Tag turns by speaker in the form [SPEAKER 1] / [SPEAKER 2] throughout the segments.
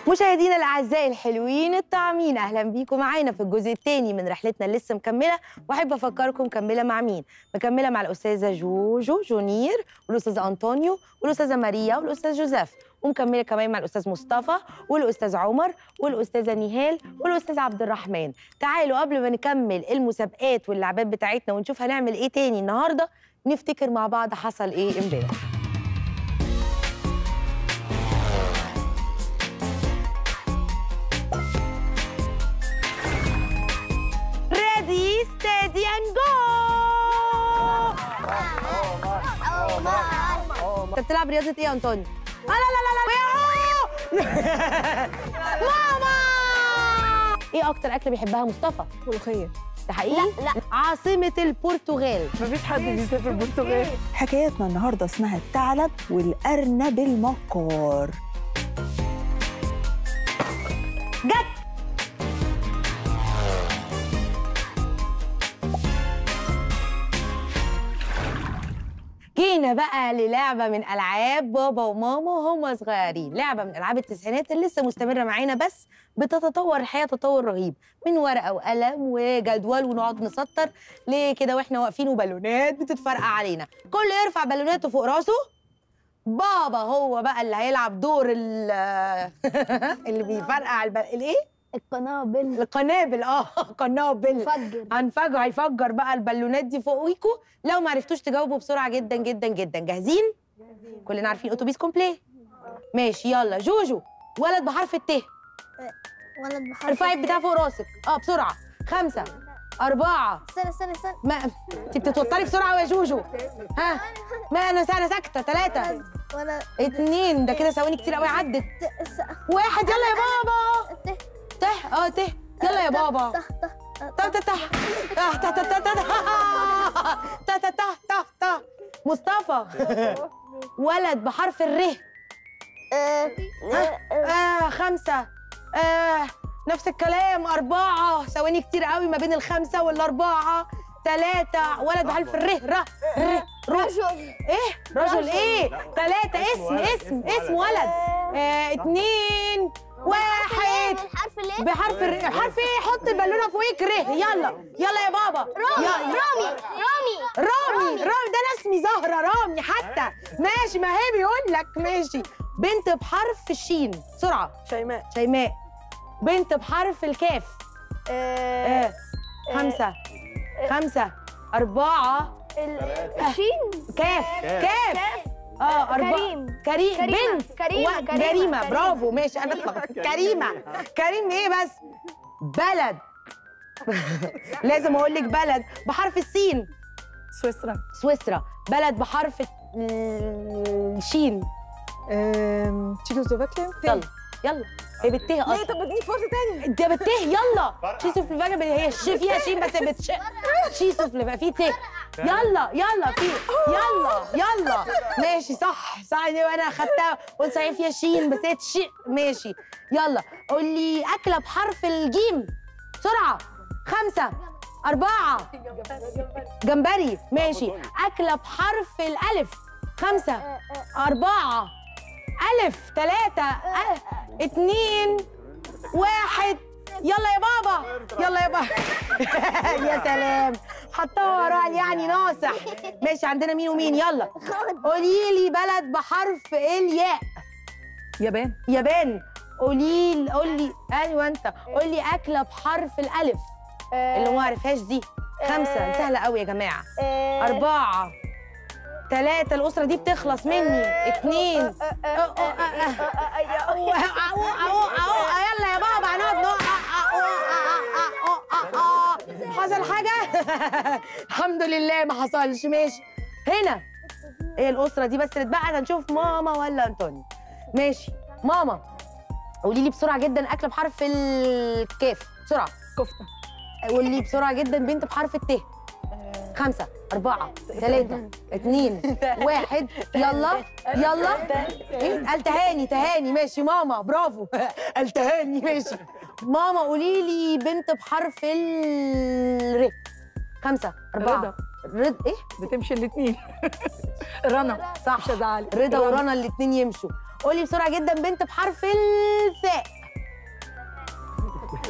[SPEAKER 1] مشاهدينا الاعزاء الحلوين الطعمين اهلا بيكم معانا في الجزء الثاني من رحلتنا اللي لسه مكمله واحب افكركم مكمله مع مين مكمله مع الاستاذه جوجو جونير والاستاذ انطونيو والاستاذه ماريا والاستاذ جوزيف ومكمله كمان مع الاستاذ مصطفى والاستاذ عمر والاستاذه نهال والاستاذ عبد الرحمن تعالوا قبل ما نكمل المسابقات واللعبات بتاعتنا ونشوف هنعمل ايه تاني النهارده نفتكر مع بعض حصل ايه امبارح ready, steady, and go! انت بتلعب رياضة ايه يا انطونيو؟ لا لا لا لا لا ماما! ايه أكتر أكلة بيحبها مصطفى؟
[SPEAKER 2] ملوخية
[SPEAKER 1] ده حقيقي؟ لا لا عاصمة البرتغال
[SPEAKER 2] مفيش حد بيسافر البرتغال حكايتنا النهاردة اسمها الثعلب والأرنب المكار
[SPEAKER 1] جت جينا بقى للعبة من ألعاب بابا وماما وهم صغيرين لعبة من ألعاب التسعينات اللي لسه مستمرة معانا بس بتتطور الحياة تطور رهيب من ورقة وقلم وجدول ونقعد نسطر ليه كده واحنا واقفين وبالونات بتتفرقع علينا كل يرفع بالوناته فوق راسه بابا هو بقى اللي هيلعب دور ال اللي بيفرقع الب... الايه؟
[SPEAKER 3] القنابل
[SPEAKER 1] القنابل اه قنابل
[SPEAKER 3] فجر
[SPEAKER 1] هنفجر هيفجر بقى البالونات دي فوقيكوا لو ما عرفتوش تجاوبوا بسرعه جدا جدا جدا جاهزين كلنا عارفين اتوبيس كومبلي ماشي يلا جوجو ولد بحرف الت
[SPEAKER 3] ولد بحرف
[SPEAKER 1] ارفعي البتاع فوق راسك اه بسرعه خمسة أربعة
[SPEAKER 3] استنى استنى استنى
[SPEAKER 1] ما انت بتتوتري بسرعة أوي يا جوجو ها ما أنا أنا ساكتة ثلاثة
[SPEAKER 3] ولد
[SPEAKER 1] اتنين ده كده ثواني كتير أوي عدت
[SPEAKER 3] ت- س-
[SPEAKER 1] واحد يلا يا بابا
[SPEAKER 3] ت-
[SPEAKER 1] ته اه ته يلا يا بابا
[SPEAKER 3] ته- ته-
[SPEAKER 1] تا تا تا تا تا تا تا تا تا تا تا تا تا مصطفى ولد بحرف الر
[SPEAKER 3] آه، آه،
[SPEAKER 1] آه خمسة آه نفس الكلام أربعة ثواني كتير قوي ما بين الخمسة والأربعة ثلاثة ولد بحرف الر ر ر ر
[SPEAKER 3] رجل
[SPEAKER 1] إيه رجل إيه ثلاثة اسم اسم اسم ولد آه اتنين واحد
[SPEAKER 3] الحرف الايه
[SPEAKER 1] بحرف الر حرف ايه حط البالونه فوقيك ر يلا يلا يا بابا
[SPEAKER 3] رامي
[SPEAKER 1] يلا.
[SPEAKER 3] رامي رامي
[SPEAKER 1] رامي رامي ده انا اسمي زهره رامي حتى ماشي ما هي بيقول لك ماشي بنت بحرف الشين بسرعه
[SPEAKER 2] شيماء
[SPEAKER 1] شيماء بنت بحرف الكاف
[SPEAKER 3] آه،
[SPEAKER 1] آه. خمسة خمسة أربعة
[SPEAKER 3] ال- الشين
[SPEAKER 1] كاف كاف اه أربعة
[SPEAKER 3] كريم
[SPEAKER 1] كريم
[SPEAKER 3] كريمة.
[SPEAKER 1] بنت
[SPEAKER 3] كريمة.
[SPEAKER 1] و-
[SPEAKER 3] كريمة.
[SPEAKER 1] جريمة
[SPEAKER 3] كريمة.
[SPEAKER 1] برافو ماشي أنا اتلخبطت كريمة كريم إيه بس بلد لازم أقول لك بلد بحرف السين
[SPEAKER 2] سويسرا
[SPEAKER 1] سويسرا بلد بحرف ال- الشين
[SPEAKER 2] أم، تشيكوسلوفاكيا
[SPEAKER 1] يلا يلا هي بالته
[SPEAKER 2] ليه
[SPEAKER 1] اصلا
[SPEAKER 2] طب اديني فرصة تاني
[SPEAKER 1] انت بالته يلا شيسوفليفاكا هي الش فيها شين بس بتش شيسوفليفاكا في ت يلا يلا في يلا يلا ماشي صح صح دي وانا اخدتها قلت صحيح فيها شين بس هي تش ماشي يلا قول لي اكله بحرف الجيم بسرعه خمسه اربعه جمبري ماشي اكله بحرف الالف خمسه أربعة ألف ثلاثة أ- اتنين واحد يلا يا بابا يلا يا بابا يا سلام حطها وراه يعني ناصح ماشي عندنا مين ومين يلا قولي لي بلد بحرف الياء
[SPEAKER 2] يابان
[SPEAKER 1] يابان قولي لي قولي ايوه انت قولي اكله بحرف الالف اللي ما عرفهاش دي خمسه سهله قوي يا جماعه
[SPEAKER 3] آه،
[SPEAKER 1] أربعة ثلاثة الأسرة دي بتخلص مني اتنين
[SPEAKER 3] آه، آه، آه، آه، آه، يا-
[SPEAKER 1] أهو أهو أهو أهو يلا يا بابا هنقعد نقع حصل حاجة؟ الحمد لله ما حصلش ماشي هنا ايه الأسرة دي بس اللي اتبقت هنشوف ماما ولا أنطوني ماشي ماما قولي لي بسرعة جدا أكلة بحرف الكاف بسرعة
[SPEAKER 2] كفتة
[SPEAKER 1] قولي لي بسرعة جدا بنت بحرف الت خمسة أربعة ثلاثة اتنين واحد يلا يلا إيه؟ قال تهاني تهاني ماشي ماما برافو قال تهاني ماشي ماما قولي لي بنت بحرف ال ر خمسة أربعة
[SPEAKER 2] رضا.
[SPEAKER 1] رضا إيه؟
[SPEAKER 2] بتمشي الاتنين رنا
[SPEAKER 1] صح
[SPEAKER 2] مش هزعلك
[SPEAKER 1] رضا ورنا الاتنين يمشوا قولي بسرعة جدا بنت بحرف الثاء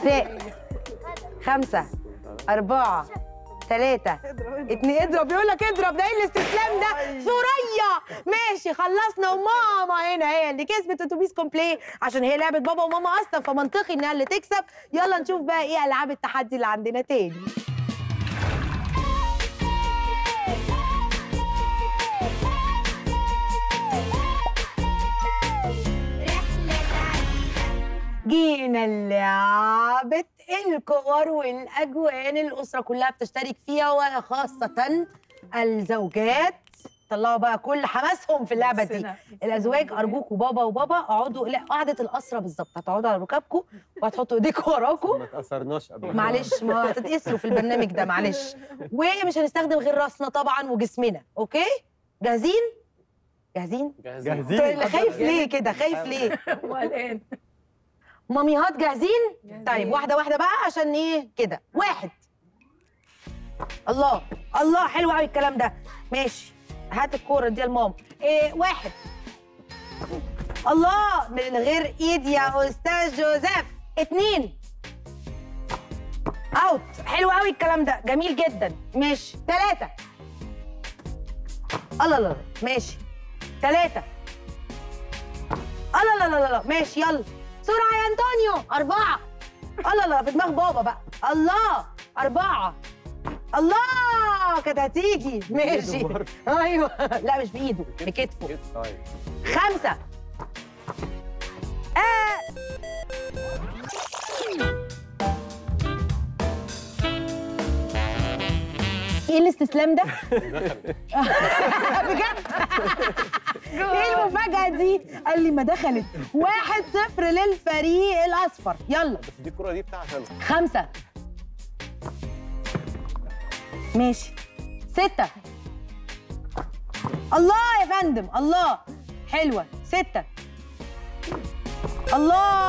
[SPEAKER 1] أشلاء خمسة أربعة ثلاثة اتنين اضرب يقول لك اضرب ده ايه الاستسلام ده ثريا ماشي خلصنا وماما هنا هي اللي كسبت اتوبيس كومبلي عشان هي لعبه بابا وماما اصلا فمنطقي انها اللي تكسب يلا نشوف بقى ايه العاب التحدي اللي عندنا تاني جينا لعبة الكور والأجوان الأسرة كلها بتشترك فيها وخاصة الزوجات طلعوا بقى كل حماسهم في اللعبة دي الأزواج أرجوكوا بابا وبابا اقعدوا لا قعدة الأسرة بالظبط هتقعدوا على ركابكم وهتحطوا إيديكم وراكم
[SPEAKER 4] ما تاثرناش قبل كده.
[SPEAKER 1] معلش ما هتتأسروا في البرنامج ده معلش ومش هنستخدم غير راسنا طبعا وجسمنا أوكي جاهزين؟ جاهزين؟
[SPEAKER 4] جاهزين
[SPEAKER 1] خايف ليه كده خايف ليه؟
[SPEAKER 2] والآن
[SPEAKER 1] ماميهات جاهزين؟ طيب واحدة واحدة بقى عشان ايه كده واحد الله الله حلو قوي الكلام ده ماشي هات الكورة دي لماما إيه واحد الله من غير ايد يا استاذ جوزيف اتنين اوت حلو قوي الكلام ده جميل جدا ماشي تلاتة الله الله الله. ماشي تلاتة الله لا لا لا لا ماشي يلا بسرعة يا أنطونيو أربعة الله لا في دماغ بابا بقى الله أربعة الله كانت هتيجي ماشي
[SPEAKER 4] برضه.
[SPEAKER 1] أيوه لا مش بإيده بكتفه
[SPEAKER 4] طيب
[SPEAKER 1] خمسة آه. ايه الاستسلام ده؟ بجد؟ ايه المفاجأة دي؟ قال لي ما دخلت واحد صفر للفريق الأصفر يلا
[SPEAKER 4] بس دي الكرة دي بتاعتي انا
[SPEAKER 1] خمسة ماشي ستة الله يا فندم الله حلوة ستة الله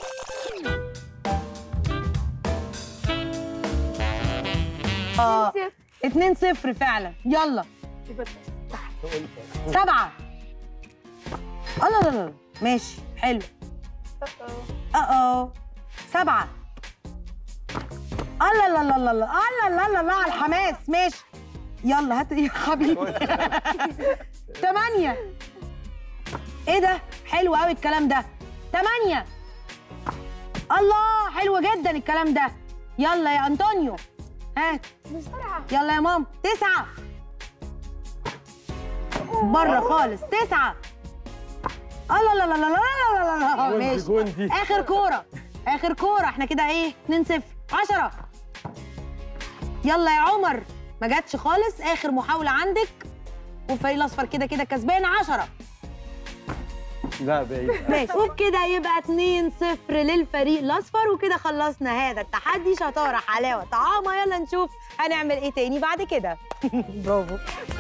[SPEAKER 1] اه اتنين صفر فعلا يلا سبعة الله لا لا لا. ماشي حلو اه اه سبعة الله لا لا لا لا الله لا لا لا على الحماس ماشي يلا هات يا حبيبي تمانية ايه ده حلو قوي الكلام ده تمانية الله حلو جدا الكلام ده يلا يا انطونيو هات
[SPEAKER 3] بسرعة
[SPEAKER 1] يلا يا ماما تسعة بره خالص تسعة الله لا لا لا لا لا لا لا
[SPEAKER 4] جون دي،
[SPEAKER 1] ماشي
[SPEAKER 4] جون دي
[SPEAKER 1] اخر كوره اخر كوره احنا كده ايه 2 0 10 يلا يا عمر ما جاتش خالص اخر محاوله عندك والفريق الاصفر كده كده كسبان 10
[SPEAKER 4] لا بعيد
[SPEAKER 1] ماشي وبكده يبقى 2 0 للفريق الاصفر وكده خلصنا هذا التحدي شطاره حلاوه طعامه يلا نشوف هنعمل ايه تاني بعد كده برافو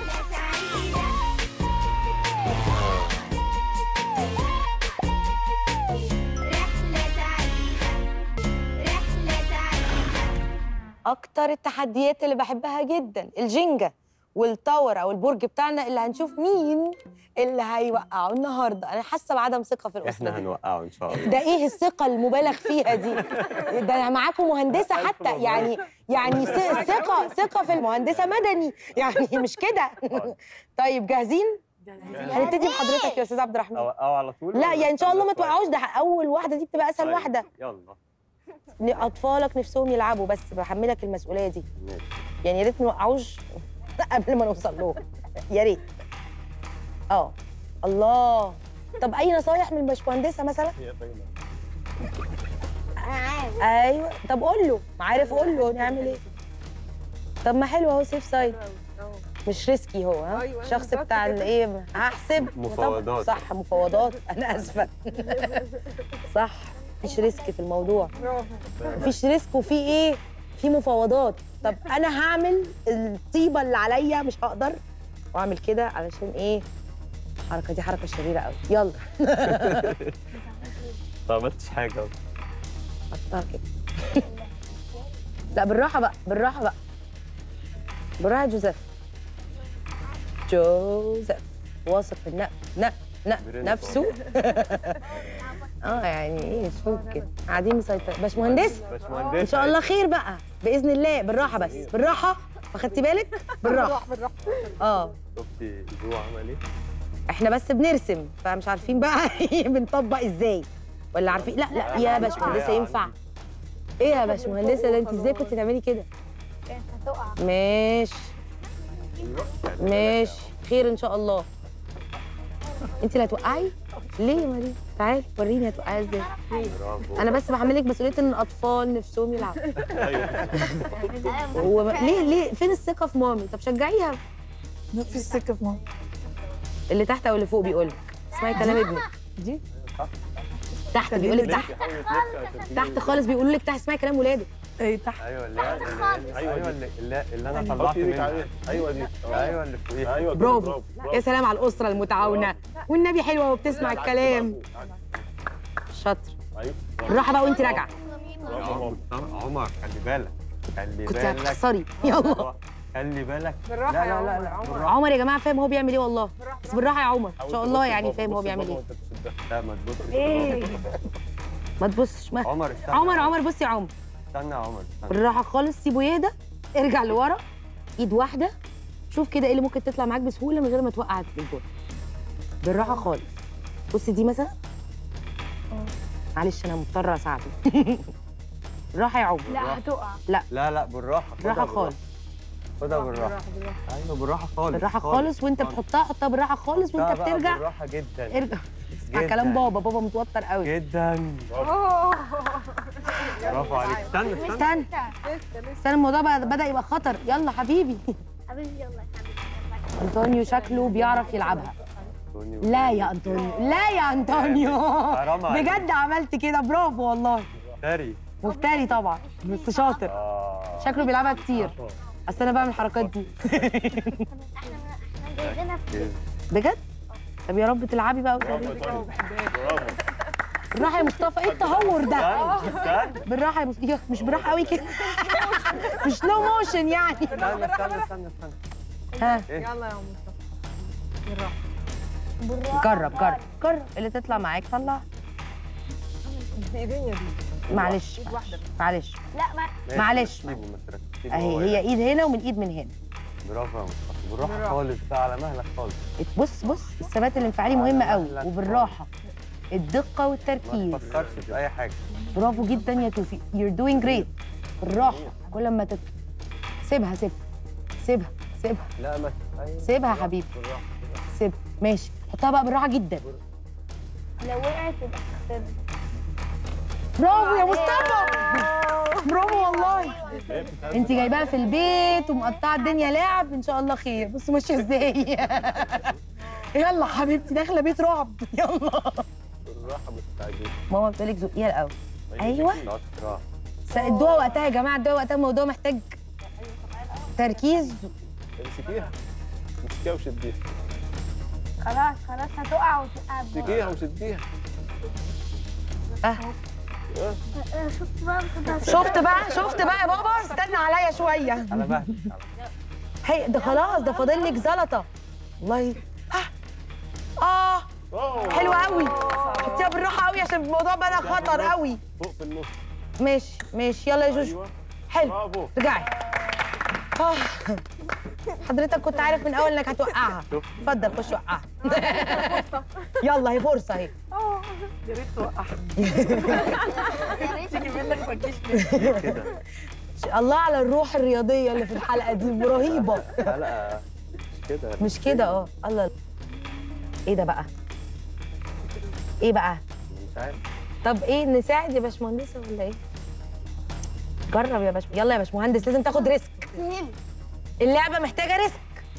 [SPEAKER 1] اكتر التحديات اللي بحبها جدا الجينجا والتاور او البرج بتاعنا اللي هنشوف مين اللي هيوقعه النهارده انا حاسه بعدم ثقه في الاسره
[SPEAKER 4] احنا
[SPEAKER 1] دي
[SPEAKER 4] هنوقعه ان شاء الله
[SPEAKER 1] ده ايه الثقه المبالغ فيها دي ده معاكم مهندسه حتى يعني يعني ث- ثقه ثقه في المهندسه مدني يعني مش كده طيب جاهزين هنبتدي بحضرتك يا استاذ عبد الرحمن
[SPEAKER 4] اوقعه على طول
[SPEAKER 1] لا
[SPEAKER 4] ولا
[SPEAKER 1] يعني ان شاء الله ما
[SPEAKER 4] استنى
[SPEAKER 1] توقعوش ده اول واحده دي بتبقى اسهل
[SPEAKER 4] طيب،
[SPEAKER 1] واحده
[SPEAKER 4] يلا
[SPEAKER 1] اطفالك نفسهم يلعبوا بس بحملك المسؤوليه دي
[SPEAKER 4] ماشي.
[SPEAKER 1] يعني يا ريت ما نوقعوش قبل ما نوصل لهم يا ريت اه الله طب اي نصايح من الباشمهندسه مثلا
[SPEAKER 4] هي طيبة.
[SPEAKER 1] ايوه طب قول له عارف قول له نعمل ايه طب ما حلو اهو سيف سايد مش ريسكي هو ها
[SPEAKER 2] أيوة،
[SPEAKER 1] الشخص
[SPEAKER 2] بالظبط
[SPEAKER 1] بتاع
[SPEAKER 2] كده.
[SPEAKER 1] الايه هحسب
[SPEAKER 4] مفاوضات.
[SPEAKER 1] صح مفاوضات انا اسفه صح مفيش ريسك في الموضوع مفيش ريسك وفي ايه في مفاوضات طب انا هعمل الطيبه اللي عليا مش هقدر واعمل كده علشان ايه الحركه دي حركه شريره قوي يلا
[SPEAKER 4] ما عملتش حاجه
[SPEAKER 1] حطها كده لا بالراحه بقى بالراحه بقى بالراحه يا جوزيف جوزيف واثق في النق نق نق
[SPEAKER 4] برنس
[SPEAKER 1] نفسه اه يعني ايه مش ممكن قاعدين مسيطر باشمهندس
[SPEAKER 4] باشمهندس
[SPEAKER 1] ان شاء الله خير بقى باذن الله بالراحه بس بالراحه ما خدتي بالك بالراحه اه
[SPEAKER 4] شفتي جو عمل ايه؟
[SPEAKER 1] احنا بس بنرسم فمش عارفين بقى بنطبق ازاي ولا عارفين لا لا يا باشمهندسه ينفع ايه يا باشمهندسه ده انت ازاي كنت تعملي كده
[SPEAKER 3] كانت هتقع
[SPEAKER 1] ماشي ماشي خير ان شاء الله انت اللي هتوقعي ليه يا مريم تعالي وريني هتوقعي ازاي
[SPEAKER 4] برافو
[SPEAKER 1] انا بس بحملك مسؤوليه ان الاطفال نفسهم يلعبوا
[SPEAKER 4] ايوه
[SPEAKER 1] هو ليه ليه فين الثقه في مامي طب شجعيها
[SPEAKER 2] نفس السكه في ماما
[SPEAKER 1] اللي تحت او اللي فوق بيقول لك اسمعي كلام ابنك
[SPEAKER 2] دي
[SPEAKER 1] تحت بيقول لك تحت تحت خالص بيقولوا لك تحت اسمعي كلام ولادك
[SPEAKER 2] ايه تحت
[SPEAKER 4] ايوه اللي هي- اللي هي- ايوه اللي, اللي, اللي انا طلعت منها
[SPEAKER 5] ايوه دي
[SPEAKER 4] ايوه اللي فوقيها
[SPEAKER 5] ايوه
[SPEAKER 1] برافو يا سلام على الاسره المتعاونه والنبي حلوه وبتسمع الكلام شاطر
[SPEAKER 5] ايوه
[SPEAKER 1] بالراحه بقى وانت راجعه
[SPEAKER 5] برافو
[SPEAKER 4] عمر عمر خلي بالك خلي
[SPEAKER 1] كنت
[SPEAKER 4] بالك
[SPEAKER 1] هتخسري يلا
[SPEAKER 4] خلي بالك
[SPEAKER 6] بالراحه
[SPEAKER 4] لا
[SPEAKER 6] يا
[SPEAKER 4] لا لا
[SPEAKER 6] عمر
[SPEAKER 4] لا
[SPEAKER 6] عمر
[SPEAKER 1] عمر يا جماعه فاهم هو بيعمل ايه والله بس بالراحه يا عمر ان شاء الله يعني فاهم هو بيعمل ايه
[SPEAKER 4] لا ما تبصش
[SPEAKER 6] ايه
[SPEAKER 1] ما تبصش ما
[SPEAKER 4] عمر استنى
[SPEAKER 1] عمر عمر بص يا عمر
[SPEAKER 4] استنى يا عمر استنى
[SPEAKER 1] بالراحه خالص سيبه يهدى ارجع لورا ايد واحده شوف كده ايه اللي ممكن تطلع معاك بسهوله من غير ما توقع الجول بالراحه خالص بص دي مثلا معلش انا مضطره اساعده بالراحه يا عمر
[SPEAKER 3] لا هتقع
[SPEAKER 4] لا لا بالراحه خدها
[SPEAKER 1] بالراحه خالص
[SPEAKER 4] خدها بالراحه ايوه بالراحه خالص
[SPEAKER 1] بالراحه خالص وانت بتحطها حطها بالراحه خالص وانت
[SPEAKER 4] حطها بقى
[SPEAKER 1] بترجع
[SPEAKER 4] بالراحه جدا
[SPEAKER 1] ارجع اسمع
[SPEAKER 4] جداً.
[SPEAKER 1] كلام بابا بابا متوتر قوي
[SPEAKER 4] جدا
[SPEAKER 6] اوه
[SPEAKER 4] برافو عليك استنى استنى
[SPEAKER 1] استنى استنى الموضوع بقى بدا يبقى خطر يلا حبيبي
[SPEAKER 3] حبيبي يلا يا حبيبي
[SPEAKER 1] انطونيو شكله بيعرف يلعبها لا يا انطونيو لا يا انطونيو
[SPEAKER 4] حرام عليك.
[SPEAKER 1] بجد عملت كده برافو والله
[SPEAKER 4] تاري
[SPEAKER 1] مفتري طبعا بس شاطر
[SPEAKER 4] اه
[SPEAKER 1] شكله بيلعبها كتير اصل انا بعمل الحركات دي
[SPEAKER 3] احنا احنا جايبينها في
[SPEAKER 1] بجد طب يا رب تلعبي بقى وتوريني.
[SPEAKER 5] برافو
[SPEAKER 1] بالراحه يا مصطفى ايه التهور ده
[SPEAKER 4] استنى استنى
[SPEAKER 1] بالراحه يا مصطفى مش بالراحه قوي كده مش سلو موشن يعني
[SPEAKER 4] استنى استنى استنى استنى
[SPEAKER 1] ها
[SPEAKER 6] يلا يا مصطفى
[SPEAKER 1] جرب جرب جرب اللي تطلع معاك طلع
[SPEAKER 6] بايدين يا بيه
[SPEAKER 1] معلش
[SPEAKER 6] ايد واحده بس.
[SPEAKER 1] معلش
[SPEAKER 3] لا ما
[SPEAKER 4] ماشي،
[SPEAKER 1] معلش.
[SPEAKER 4] سيبه ما تركز. سيبه
[SPEAKER 1] اهي
[SPEAKER 4] هو
[SPEAKER 1] هي
[SPEAKER 4] يلعب.
[SPEAKER 1] ايد هنا ومن ايد من هنا
[SPEAKER 4] برافو يا مصطفى بالراحه
[SPEAKER 6] بالراحة.
[SPEAKER 4] خالص بقى على مهلك خالص
[SPEAKER 1] بص بص الثبات الانفعالي مهم قوي وبالراحه الدقه
[SPEAKER 4] ما
[SPEAKER 1] والتركيز
[SPEAKER 4] تفكرش في اي حاجه
[SPEAKER 1] برافو جدا يا توفيق you're doing great بالراحه كل ما تت... سيبها سيبها سيبها سيبها
[SPEAKER 4] لا ما أيوة.
[SPEAKER 1] سيبها يا حبيبي
[SPEAKER 4] بالراحه
[SPEAKER 1] سيبها ماشي حطها بقى بالراحه جدا
[SPEAKER 3] لو وقعت يبقى خسرنا
[SPEAKER 1] برافو يا مصطفى برافو والله انت جايباها في البيت ومقطعه الدنيا لعب ان شاء الله خير بص ماشيه ازاي يلا حبيبتي داخله بيت رعب يلا
[SPEAKER 5] بالراحه مستعجل
[SPEAKER 1] ماما بتقول لك زقيها الاول أيوة.
[SPEAKER 4] شاطره
[SPEAKER 1] ادوها وقتها يا جماعه ادوها وقتها الموضوع محتاج تركيز
[SPEAKER 5] امسكيها امسكيها وشديها
[SPEAKER 3] خلاص خلاص هتقع وتبقى
[SPEAKER 5] امسكيها وشديها
[SPEAKER 1] اه
[SPEAKER 3] شفت بقى
[SPEAKER 1] شفت بقى شفت بقى يا بابا استنى عليا شويه
[SPEAKER 4] على مهلك
[SPEAKER 1] هي ده خلاص ده فاضل لك زلطه والله اه اه
[SPEAKER 5] أوه.
[SPEAKER 1] حلوه قوي حطيها بالراحه قوي عشان الموضوع بقى خطر قوي
[SPEAKER 5] فوق في النص
[SPEAKER 1] ماشي ماشي يلا يا جوجو
[SPEAKER 5] ايوه
[SPEAKER 1] حلو
[SPEAKER 5] برافو
[SPEAKER 1] رجعي آه. حضرتك كنت عارف من اول انك هتوقعها اتفضل خش وقعها يلا هي فرصه اهي
[SPEAKER 6] يا ريت توقعها
[SPEAKER 3] يا ريت
[SPEAKER 6] تيجي منك ما تجيش
[SPEAKER 4] كده
[SPEAKER 1] الله على الروح الرياضيه اللي في الحلقه دي رهيبه
[SPEAKER 4] حلقه مش كده
[SPEAKER 1] مش كده اه الله ايه ده بقى ايه بقى
[SPEAKER 4] مش عارف
[SPEAKER 1] طب ايه نساعد يا باشمهندسه ولا ايه جرب يا باش يلا يا باشمهندس لازم تاخد ريسك
[SPEAKER 3] فهمت
[SPEAKER 1] اللعبه محتاجه ريسك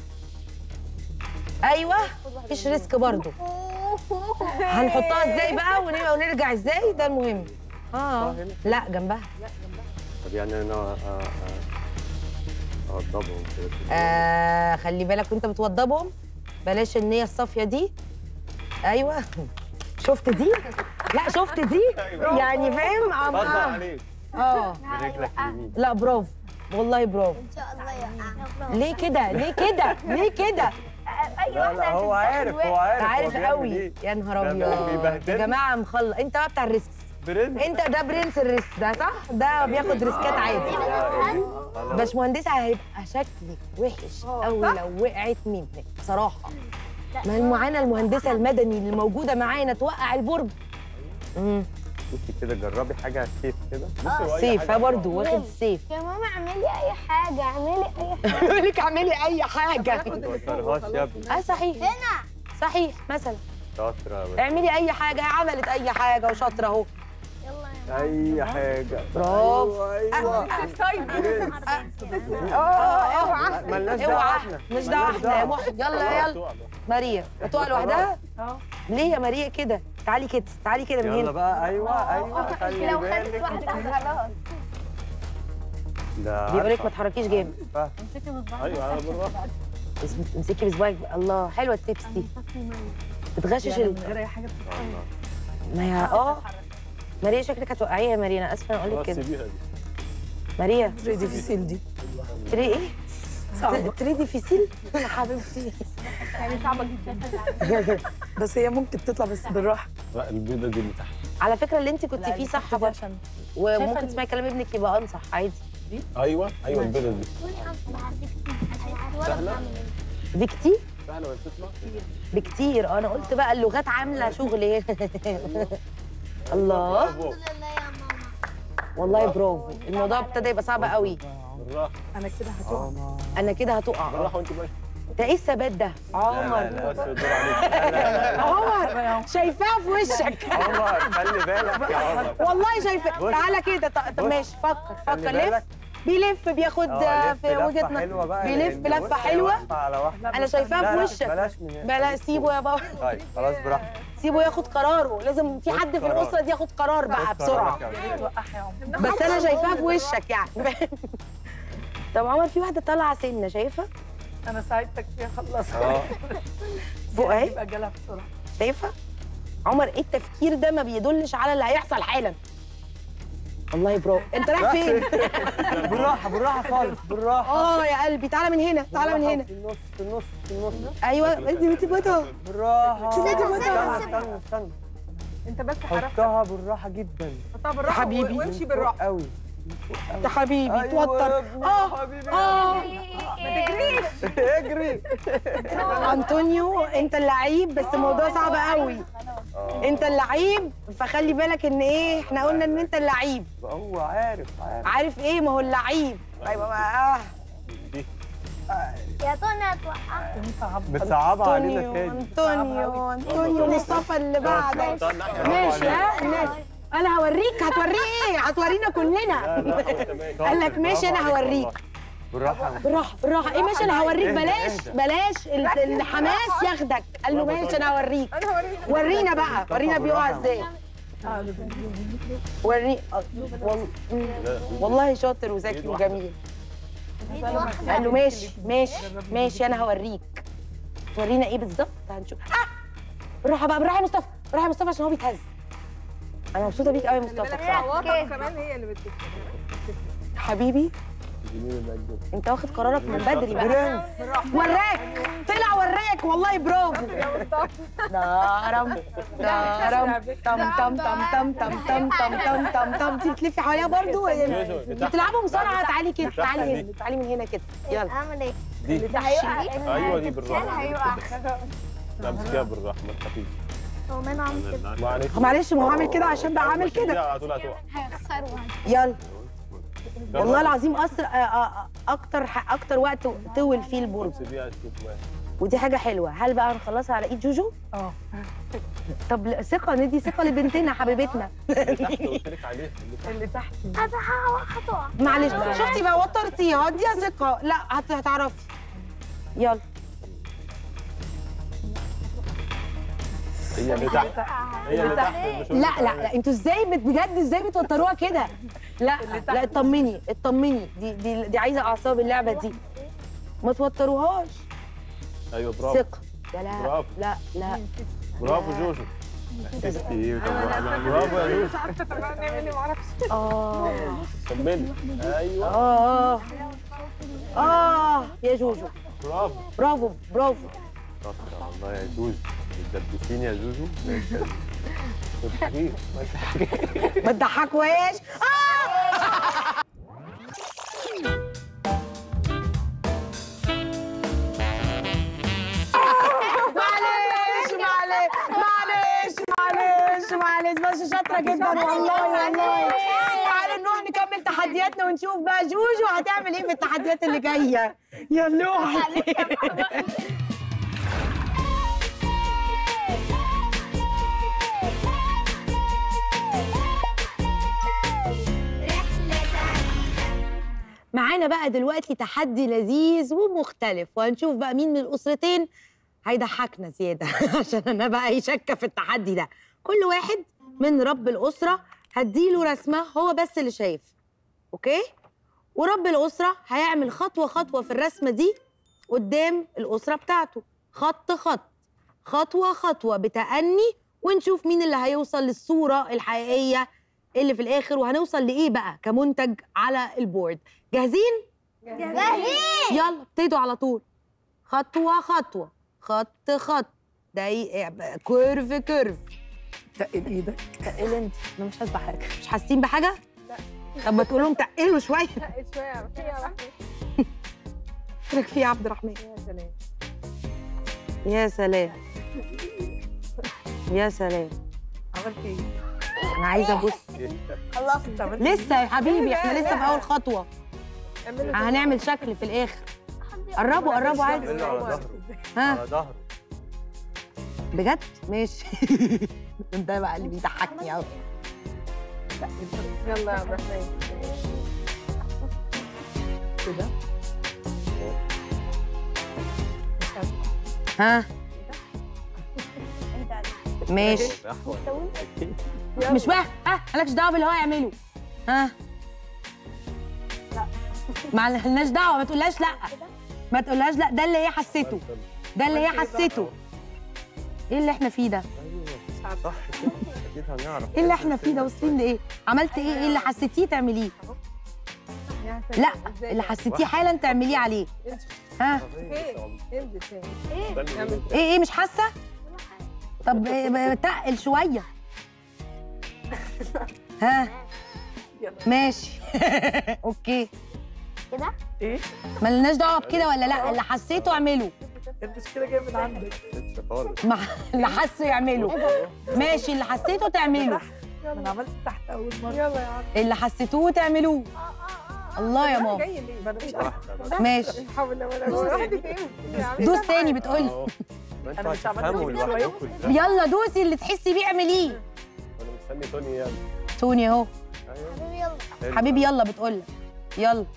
[SPEAKER 1] ايوه مفيش ريسك برضو هنحطها ازاي بقى ون- ونرجع ازاي ده المهم اه لا جنبها
[SPEAKER 4] طب يعني انا آه، آه، اوضبهم كده
[SPEAKER 1] آه خلي بالك وانت بتوضبهم بلاش النيه الصافيه دي ايوه شفت دي لا شفت دي يعني فاهم عم-
[SPEAKER 4] اتفضل
[SPEAKER 1] اه
[SPEAKER 4] عليك
[SPEAKER 1] اه
[SPEAKER 4] برجلك اليمين
[SPEAKER 1] لا برافو والله برافو
[SPEAKER 3] ان شاء الله يا
[SPEAKER 1] ليه كده ليه كده ليه كده
[SPEAKER 3] اي
[SPEAKER 4] لا
[SPEAKER 3] واحده
[SPEAKER 4] لا هو
[SPEAKER 3] هتتدخل
[SPEAKER 4] عارف
[SPEAKER 3] وحش.
[SPEAKER 4] هو عارف
[SPEAKER 1] انت
[SPEAKER 4] هو
[SPEAKER 1] عارف
[SPEAKER 4] بيعمل
[SPEAKER 1] قوي
[SPEAKER 4] إيه.
[SPEAKER 1] يا نهار
[SPEAKER 4] ده
[SPEAKER 1] ابيض
[SPEAKER 4] بيبهدلني.
[SPEAKER 1] يا جماعه مخلص انت بقى بتاع الريسك
[SPEAKER 4] برنس
[SPEAKER 1] انت ده برنس الريسك ده صح ده بياخد ريسكات عادي باشمهندسه هيبقى شكلك وحش قوي لو وقعت منك بصراحه ما معانا المهندسه المدني اللي موجوده معانا توقع البرج امم
[SPEAKER 4] بصي كده جربي حاجه سيف كده
[SPEAKER 5] بصي هو أي
[SPEAKER 1] سيف
[SPEAKER 5] حاجة
[SPEAKER 1] ها برضه واخد السيف
[SPEAKER 3] يا ماما اعملي اي حاجه اعملي اي حاجه
[SPEAKER 1] يقول لك اعملي اي حاجه
[SPEAKER 4] ما توترهاش يا ابني
[SPEAKER 1] اه صحيح
[SPEAKER 3] هنا
[SPEAKER 1] صحيح مثلا
[SPEAKER 4] شاطره بس.
[SPEAKER 1] اعملي اي حاجه عملت اي حاجه وشاطره اهو
[SPEAKER 3] يلا يا
[SPEAKER 4] اي حاجه
[SPEAKER 1] برافو.
[SPEAKER 4] ايوه ايوه
[SPEAKER 1] اه اوعى
[SPEAKER 4] ملناش دعوه
[SPEAKER 1] اوعى
[SPEAKER 4] احنا
[SPEAKER 1] مش دعوه احنا يا محي يلا يلا
[SPEAKER 5] تقع بقى.
[SPEAKER 1] ماريا هتقع لوحدها
[SPEAKER 6] اه
[SPEAKER 1] ليه يا ماريا كده تعالي كده تعالي كده من
[SPEAKER 4] يلا
[SPEAKER 1] هنا
[SPEAKER 4] بقى ايوه ايوه خلي
[SPEAKER 3] لو خدت
[SPEAKER 4] بالك
[SPEAKER 3] واحده خلاص
[SPEAKER 4] ده
[SPEAKER 1] بيقول لك ما
[SPEAKER 4] عارفة.
[SPEAKER 1] تحركيش جامد
[SPEAKER 4] فاهم.
[SPEAKER 5] ايوه انا بالراحه
[SPEAKER 1] اس- امسكي بصباعك الله حلوه التبس دي بتغشش
[SPEAKER 6] يعني
[SPEAKER 1] ال...
[SPEAKER 6] من غير اي حاجه
[SPEAKER 4] الله.
[SPEAKER 1] ما هي اه ماريا شكلك هتوقعيها يا ماريا انا اسفه انا اقول لك
[SPEAKER 5] خلاص
[SPEAKER 1] كده
[SPEAKER 5] سيبيها دي
[SPEAKER 1] ماريا
[SPEAKER 2] تري ديفيسيل دي
[SPEAKER 1] تري ايه؟
[SPEAKER 2] صعبة
[SPEAKER 1] تري ديفيسيل يا حبيبتي
[SPEAKER 3] يعني صعبه جدا
[SPEAKER 2] بس هي ممكن تطلع بس بالراحة
[SPEAKER 5] لا البيضه دي اللي تحت
[SPEAKER 1] على فكره اللي انت كنت فيه صح برضه
[SPEAKER 6] عشان
[SPEAKER 1] وممكن تسمعي كلام ابنك يبقى انصح عادي
[SPEAKER 5] ايوه ايوه البيضه دي سهله
[SPEAKER 1] بكتير
[SPEAKER 5] سهله ولا تطلع
[SPEAKER 1] بكتير اه انا قلت بقى اللغات عامله شغل هنا الله
[SPEAKER 5] برافو
[SPEAKER 3] لله يا ماما
[SPEAKER 1] والله برافو الموضوع ابتدى يبقى صعب قوي
[SPEAKER 5] بالراحه
[SPEAKER 6] انا كده هتقع
[SPEAKER 1] انا كده هتقع
[SPEAKER 5] بالراحه وانت ماشي
[SPEAKER 1] ده ايه الثبات ده
[SPEAKER 4] لا
[SPEAKER 1] عمر
[SPEAKER 4] لا
[SPEAKER 5] بس الدور عليك
[SPEAKER 4] لا لا لا
[SPEAKER 1] عمر شايفاه في وشك
[SPEAKER 4] عمر خلي بالك يا عمر
[SPEAKER 1] والله شايفاه
[SPEAKER 4] بص.
[SPEAKER 1] تعالى كده ط- طب
[SPEAKER 4] بص.
[SPEAKER 1] ماشي فكر
[SPEAKER 4] خلي
[SPEAKER 1] فكر لف
[SPEAKER 4] بالك.
[SPEAKER 1] بيلف بياخد
[SPEAKER 4] اه، لف
[SPEAKER 1] في
[SPEAKER 4] لفة
[SPEAKER 1] وجهه نظر
[SPEAKER 4] حلوة بقى
[SPEAKER 1] بيلف
[SPEAKER 4] لأن
[SPEAKER 1] لفه
[SPEAKER 4] بص، هي
[SPEAKER 1] حلوه
[SPEAKER 4] واقفة على واحدة
[SPEAKER 1] انا شايفاها
[SPEAKER 4] لا
[SPEAKER 1] في
[SPEAKER 4] لا
[SPEAKER 1] وشك
[SPEAKER 4] بلاش من هنا
[SPEAKER 1] بلا
[SPEAKER 4] خليك
[SPEAKER 1] سيبه
[SPEAKER 4] فوق.
[SPEAKER 1] يا بابا
[SPEAKER 4] طيب خلاص براحتك
[SPEAKER 1] سيبه ياخد قراره لازم في
[SPEAKER 4] خد
[SPEAKER 1] حد في
[SPEAKER 4] قرار.
[SPEAKER 1] الاسره دي ياخد قرار بقى
[SPEAKER 4] خد
[SPEAKER 1] بسرعه
[SPEAKER 4] قرارك يا ولد.
[SPEAKER 6] توقعها يا عمر
[SPEAKER 1] بس انا شايفاها في وشك يعني طب عمر في واحده طالعه سنه شايفه
[SPEAKER 6] انا ساعدتك فيها خلص
[SPEAKER 4] اه
[SPEAKER 1] فوق اهي
[SPEAKER 6] يبقى جالها بسرعه
[SPEAKER 1] شايفه عمر ايه التفكير ده ما بيدلش على اللي هيحصل حالا والله برافو انت رايح فين
[SPEAKER 4] بالراحة بالراحة خالص بالراحة
[SPEAKER 1] اه يا قلبي تعالى من هنا تعالى من هنا
[SPEAKER 4] في النص في النص في النص
[SPEAKER 1] ايوه انت بتبطها
[SPEAKER 4] بالراحة
[SPEAKER 1] سيبها،
[SPEAKER 4] استنى
[SPEAKER 1] سيبها.
[SPEAKER 4] استنى استنى
[SPEAKER 6] انت بس حركت
[SPEAKER 4] حطها بالراحة جدا
[SPEAKER 6] حطها بالراحه
[SPEAKER 1] حبيبي.
[SPEAKER 6] و- وامشي
[SPEAKER 4] فوق
[SPEAKER 6] بالراحه
[SPEAKER 4] قوي
[SPEAKER 1] يا حبيبي
[SPEAKER 4] أيوة يا
[SPEAKER 1] توتر
[SPEAKER 4] ابني،
[SPEAKER 1] اه
[SPEAKER 4] حبيبي.
[SPEAKER 1] اه
[SPEAKER 6] ما تجريش
[SPEAKER 4] اجري
[SPEAKER 1] انطونيو انت اللعيب بس الموضوع صعب قوي انت اللعيب فخلي بالك ان ايه احنا قلنا ان انت اللعيب
[SPEAKER 4] هو عارف عارف
[SPEAKER 1] عارف ايه ما هو اللعيب ايوه بقى
[SPEAKER 5] دي
[SPEAKER 3] يا طنى هتوقع
[SPEAKER 4] بتصعبها علينا
[SPEAKER 1] انطونيو
[SPEAKER 4] تاني
[SPEAKER 1] انطونيو انطونيو مصطفى اللي بعدك
[SPEAKER 5] طب ناحية.
[SPEAKER 1] ماشي ها ماشي. انا هوريك هتوريه ايه هتورينا كلنا
[SPEAKER 5] لا لا خلاص تمام
[SPEAKER 1] قال لك ماشي انا
[SPEAKER 4] برافو عليك
[SPEAKER 1] هوريك
[SPEAKER 4] والله. بالراحة
[SPEAKER 1] بالراحه بالراحه ايه ماشي انا هوريك
[SPEAKER 4] اهدى،
[SPEAKER 1] بلاش
[SPEAKER 4] اهدى.
[SPEAKER 1] بلاش ال- الحماس ياخدك قال له ماشي انا هوريك
[SPEAKER 6] انا هوريك
[SPEAKER 1] ورينا بقى ورينا بيقع ازاي وري وال... والله شاطر وذكي وجميل قال له ماشي ماشي ماشي انا هوريك تورينا ايه بالظبط هنشوف اه بالراحه بقى بالراحه يا مصطفى بالراحه يا مصطفى عشان هو بيتهز انا مبسوطه بيك قوي يا مصطفى
[SPEAKER 6] بالك
[SPEAKER 1] بصراحه
[SPEAKER 6] العواطف كمان هي اللي بتكتب
[SPEAKER 1] حبيبي انت واخد قرارك من بدري بقى وراك طلع وراك والله برافو دارم دارم تم تم تم تم تم تم تم تم تم تم انت بتلفي حواليها برضو بتلعبوا مصارعه تعالي كده تعالي هنا تعالي من هنا كده يلا
[SPEAKER 3] اعمل ايه؟
[SPEAKER 5] دي
[SPEAKER 3] ده هيقع
[SPEAKER 5] ايوه دي بالراحه
[SPEAKER 3] هيقع
[SPEAKER 5] لا امسكيها بالراحه ما تخافيش
[SPEAKER 3] هو ماله عامل كده
[SPEAKER 5] معلش
[SPEAKER 1] معلش ما هو عامل كده عشان بقى عامل كده
[SPEAKER 5] على طول هتقع
[SPEAKER 3] هيخسروا
[SPEAKER 1] يلا والله العظيم اسرع آه، آه، اكتر ح- اكتر وقت طول فيه البرج
[SPEAKER 5] سيبيها تشوف واحد.
[SPEAKER 1] ودي حاجه حلوه هل بقى هنخلصها على ايد جوجو
[SPEAKER 6] اه
[SPEAKER 1] طب لا، ثقه ندي ثقه لبنتنا حبيبتنا
[SPEAKER 5] اللي تحت قلت لك عليه اللي تحت.
[SPEAKER 6] اللي تحت
[SPEAKER 3] هذا هتقع
[SPEAKER 1] معلش شفتي بقى وترتيها اديها ثقه لا هت- هتعرفي يلا
[SPEAKER 5] هي اللي تحت هي اللي تحت مش
[SPEAKER 1] لا لا لا انتوا ازاي بت- بجد ازاي بتوتروها كده لا لا اطمني اطمني دي دي دي عايزه اعصاب اللعبه دي ما توتروهاش
[SPEAKER 5] ايوه برافو
[SPEAKER 1] ثقه يا لا
[SPEAKER 5] برافو.
[SPEAKER 1] لا لا
[SPEAKER 5] برافو جوجو احسستي برافو يا جوجو
[SPEAKER 6] مش عارفه طب انا نعمل ايه معرفش
[SPEAKER 1] اه
[SPEAKER 5] كملي ايوه
[SPEAKER 1] اه اه يا جوجو
[SPEAKER 5] برافو
[SPEAKER 1] برافو برافو
[SPEAKER 5] شاطرة والله يا زوزو بتدبسين يا زوزو ماشي يا زوزو. ما تضحكيش ما تضحكيش
[SPEAKER 1] ما تضحكوهاش معلش معلش معلش معلش معلش بس شاطره جدا والله والله تعالوا نروح نكمل تحدياتنا ونشوف بقى جوجو هتعمل ايه في التحديات اللي جايه يا لوحي معانا بقى دلوقتي تحدي لذيذ ومختلف وهنشوف بقى مين من الأسرتين هيضحكنا زيادة عشان أنا بقى إيه شاكة في التحدي ده كل واحد من رب الأسرة هديله رسمة هو بس اللي شايف أوكي ورب الأسرة هيعمل خطوة خطوة في الرسمة دي قدام الأسرة بتاعته خط خط خطوة خطوة بتأني ونشوف مين اللي هيوصل للصورة الحقيقية اللي في الآخر وهنوصل لإيه بقى كمنتج على البورد جاهزين؟
[SPEAKER 3] جاهزين
[SPEAKER 1] يلا ابتدوا على طول خطوة خطوة خط خط دقيقة كيرف كيرف
[SPEAKER 2] تقل ايدك تقل انت انا مش حاسه حاجه
[SPEAKER 1] مش حاسين بحاجة؟ طب ما تقول لهم تقلوا شوية
[SPEAKER 6] تقل شويه في يا رحمه
[SPEAKER 1] لك في يا عبد الرحمن
[SPEAKER 6] يا سلام
[SPEAKER 1] يا سلام يا سلام
[SPEAKER 2] عملت ايه؟
[SPEAKER 1] انا عايزه ابص
[SPEAKER 3] خلصت
[SPEAKER 2] عملت
[SPEAKER 1] لسه يا حبيبي احنا لسه في اول خطوه
[SPEAKER 6] اعملوا زي
[SPEAKER 1] هنعمل شكل في الاخر قربوا قربوا عادي
[SPEAKER 5] اعمله على ظهره
[SPEAKER 1] ها
[SPEAKER 5] على ظهره
[SPEAKER 1] بجد ماشي ده بقى اللي بيضحكني قوي
[SPEAKER 6] يلا يا عبد الرحمن
[SPEAKER 2] كده
[SPEAKER 1] ها ماشي
[SPEAKER 5] أحول.
[SPEAKER 1] مش بقى ها مالكش دعوه باللي هو يعمله ها ما لناش دعوه ما تقولهاش لا ما تقولهاش لا ده اللي هي حسيته ده اللي هي حسيته ايه اللي احنا فيه ده
[SPEAKER 5] صح كده اكيد هنعرف
[SPEAKER 1] ايه اللي احنا فيه ده واصلين لايه عملت ايه ايه اللي حسيتيه تعمليه
[SPEAKER 6] يا سلام.
[SPEAKER 1] لا
[SPEAKER 6] إزاي
[SPEAKER 1] اللي
[SPEAKER 6] يعني؟
[SPEAKER 1] حسيتيه حالا تعمليه عليه ها
[SPEAKER 6] فين انزل فين
[SPEAKER 5] استني
[SPEAKER 1] ايه ايه مش حاسه طب إيه، تقل شويه ها ماشي اوكي
[SPEAKER 3] كده
[SPEAKER 2] ايه؟
[SPEAKER 1] مالناش دعوه بكده ولا لا اللي حسيته اعمله
[SPEAKER 2] المشكله جايه من عندك
[SPEAKER 5] لسه خالص
[SPEAKER 1] ما اللي حسه يعمله ماشي اللي حسيته تعمله
[SPEAKER 2] انا عملت تحت اول مره
[SPEAKER 6] يلا يا عم
[SPEAKER 1] اللي حسيتوه تعملوه الله يا ماما
[SPEAKER 6] جاي ليه
[SPEAKER 2] ما انا مش عارفه
[SPEAKER 1] ماشي
[SPEAKER 6] لا حول ولا قوه الا بالله
[SPEAKER 1] دوس تاني بتقولي
[SPEAKER 5] أهو. ما انتوا
[SPEAKER 2] أنا مش عملت
[SPEAKER 5] هتفهموا
[SPEAKER 2] كده شوية.
[SPEAKER 5] لوحدكم ازاي
[SPEAKER 1] يلا دوسي اللي تحسي بيه اعمليه
[SPEAKER 5] انا مستني توني يلا
[SPEAKER 1] توني اهو
[SPEAKER 5] ايوه
[SPEAKER 3] حبيبي يلا
[SPEAKER 5] حلو.
[SPEAKER 1] حبيبي يلا بتقولك يلا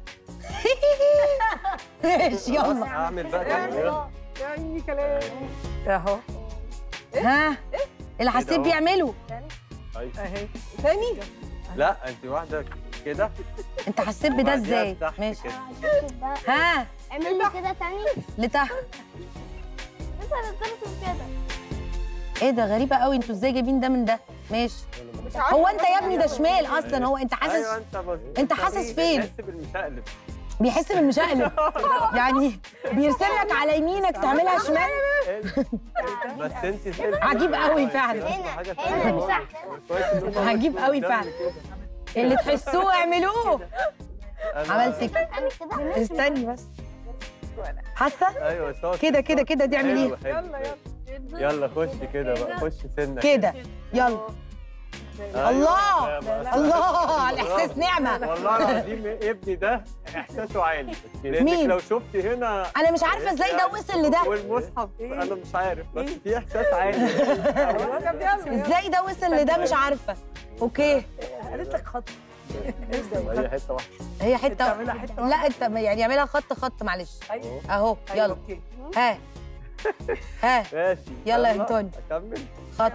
[SPEAKER 1] ماشي
[SPEAKER 5] خلاص،
[SPEAKER 1] يلا
[SPEAKER 5] اعمل بقى تاني يلا
[SPEAKER 6] يا عيني كلام
[SPEAKER 2] اهو
[SPEAKER 1] ها اللي حسيت
[SPEAKER 5] أهو.
[SPEAKER 1] بيعمله
[SPEAKER 5] أيوة.
[SPEAKER 2] اهي
[SPEAKER 6] تاني
[SPEAKER 5] لا انت واحده كده
[SPEAKER 1] انت حسيت بده
[SPEAKER 5] وبعديها
[SPEAKER 1] ازاي
[SPEAKER 5] لتحت
[SPEAKER 1] ماشي
[SPEAKER 5] كده.
[SPEAKER 3] شوف بقى
[SPEAKER 1] ها
[SPEAKER 3] اعمل لي كده تاني
[SPEAKER 1] لتحت
[SPEAKER 3] انت هترسم كده
[SPEAKER 1] ايه ده غريبه قوي انتوا ازاي جايبين ده من ده ماشي
[SPEAKER 6] مش عارفه
[SPEAKER 1] هو انت يا ابني ده شمال اصلا هو انت
[SPEAKER 5] ايوه
[SPEAKER 1] حاسس
[SPEAKER 5] انت بس
[SPEAKER 1] انت حاسس فين؟
[SPEAKER 5] بتحس بالمشقلب
[SPEAKER 1] بيحس بالمشقلب يعني بيرسم لك على يمينك تعملها شمال
[SPEAKER 5] بس انت سلك.
[SPEAKER 1] عجيب قوي فعلا.
[SPEAKER 5] هنا
[SPEAKER 3] هنا، هنا، مساحة.
[SPEAKER 1] عجيب قوي فعلا. اللي تحسوه اعملوه عملت كده
[SPEAKER 3] اعمل كده
[SPEAKER 1] استني بس حاسه
[SPEAKER 5] ايوه شاطر
[SPEAKER 1] كده كده كده دي اعمل ايه
[SPEAKER 5] حلو، حلو.
[SPEAKER 6] يلا يلا
[SPEAKER 5] يلا خش كده بقى خش سنه
[SPEAKER 1] كده يلا
[SPEAKER 5] أيوة.
[SPEAKER 1] الله
[SPEAKER 5] لا، بس.
[SPEAKER 1] الله على الاحساس نعمه
[SPEAKER 5] والله العظيم ابني ده احساسه عالي لانك
[SPEAKER 1] مين؟
[SPEAKER 5] لو شفت هنا
[SPEAKER 1] انا مش عارفه ازاي ده وصل لده
[SPEAKER 5] والمصحف انا مش عارف بس في احساس عالي
[SPEAKER 6] طب يلا يلا
[SPEAKER 1] ازاي ده وصل لده مش عارفه اوكي
[SPEAKER 2] قالت لك خط
[SPEAKER 5] هي حته واحده
[SPEAKER 1] هي حته
[SPEAKER 2] تعملها حته
[SPEAKER 1] لا انت يعني اعملها خط خط معلش
[SPEAKER 2] ايوه
[SPEAKER 1] اهو
[SPEAKER 2] أيوة،
[SPEAKER 1] يلا
[SPEAKER 2] اوكي
[SPEAKER 1] ها ها
[SPEAKER 5] ماشي
[SPEAKER 1] يلا يا أنطوني.
[SPEAKER 5] اكمل
[SPEAKER 1] خط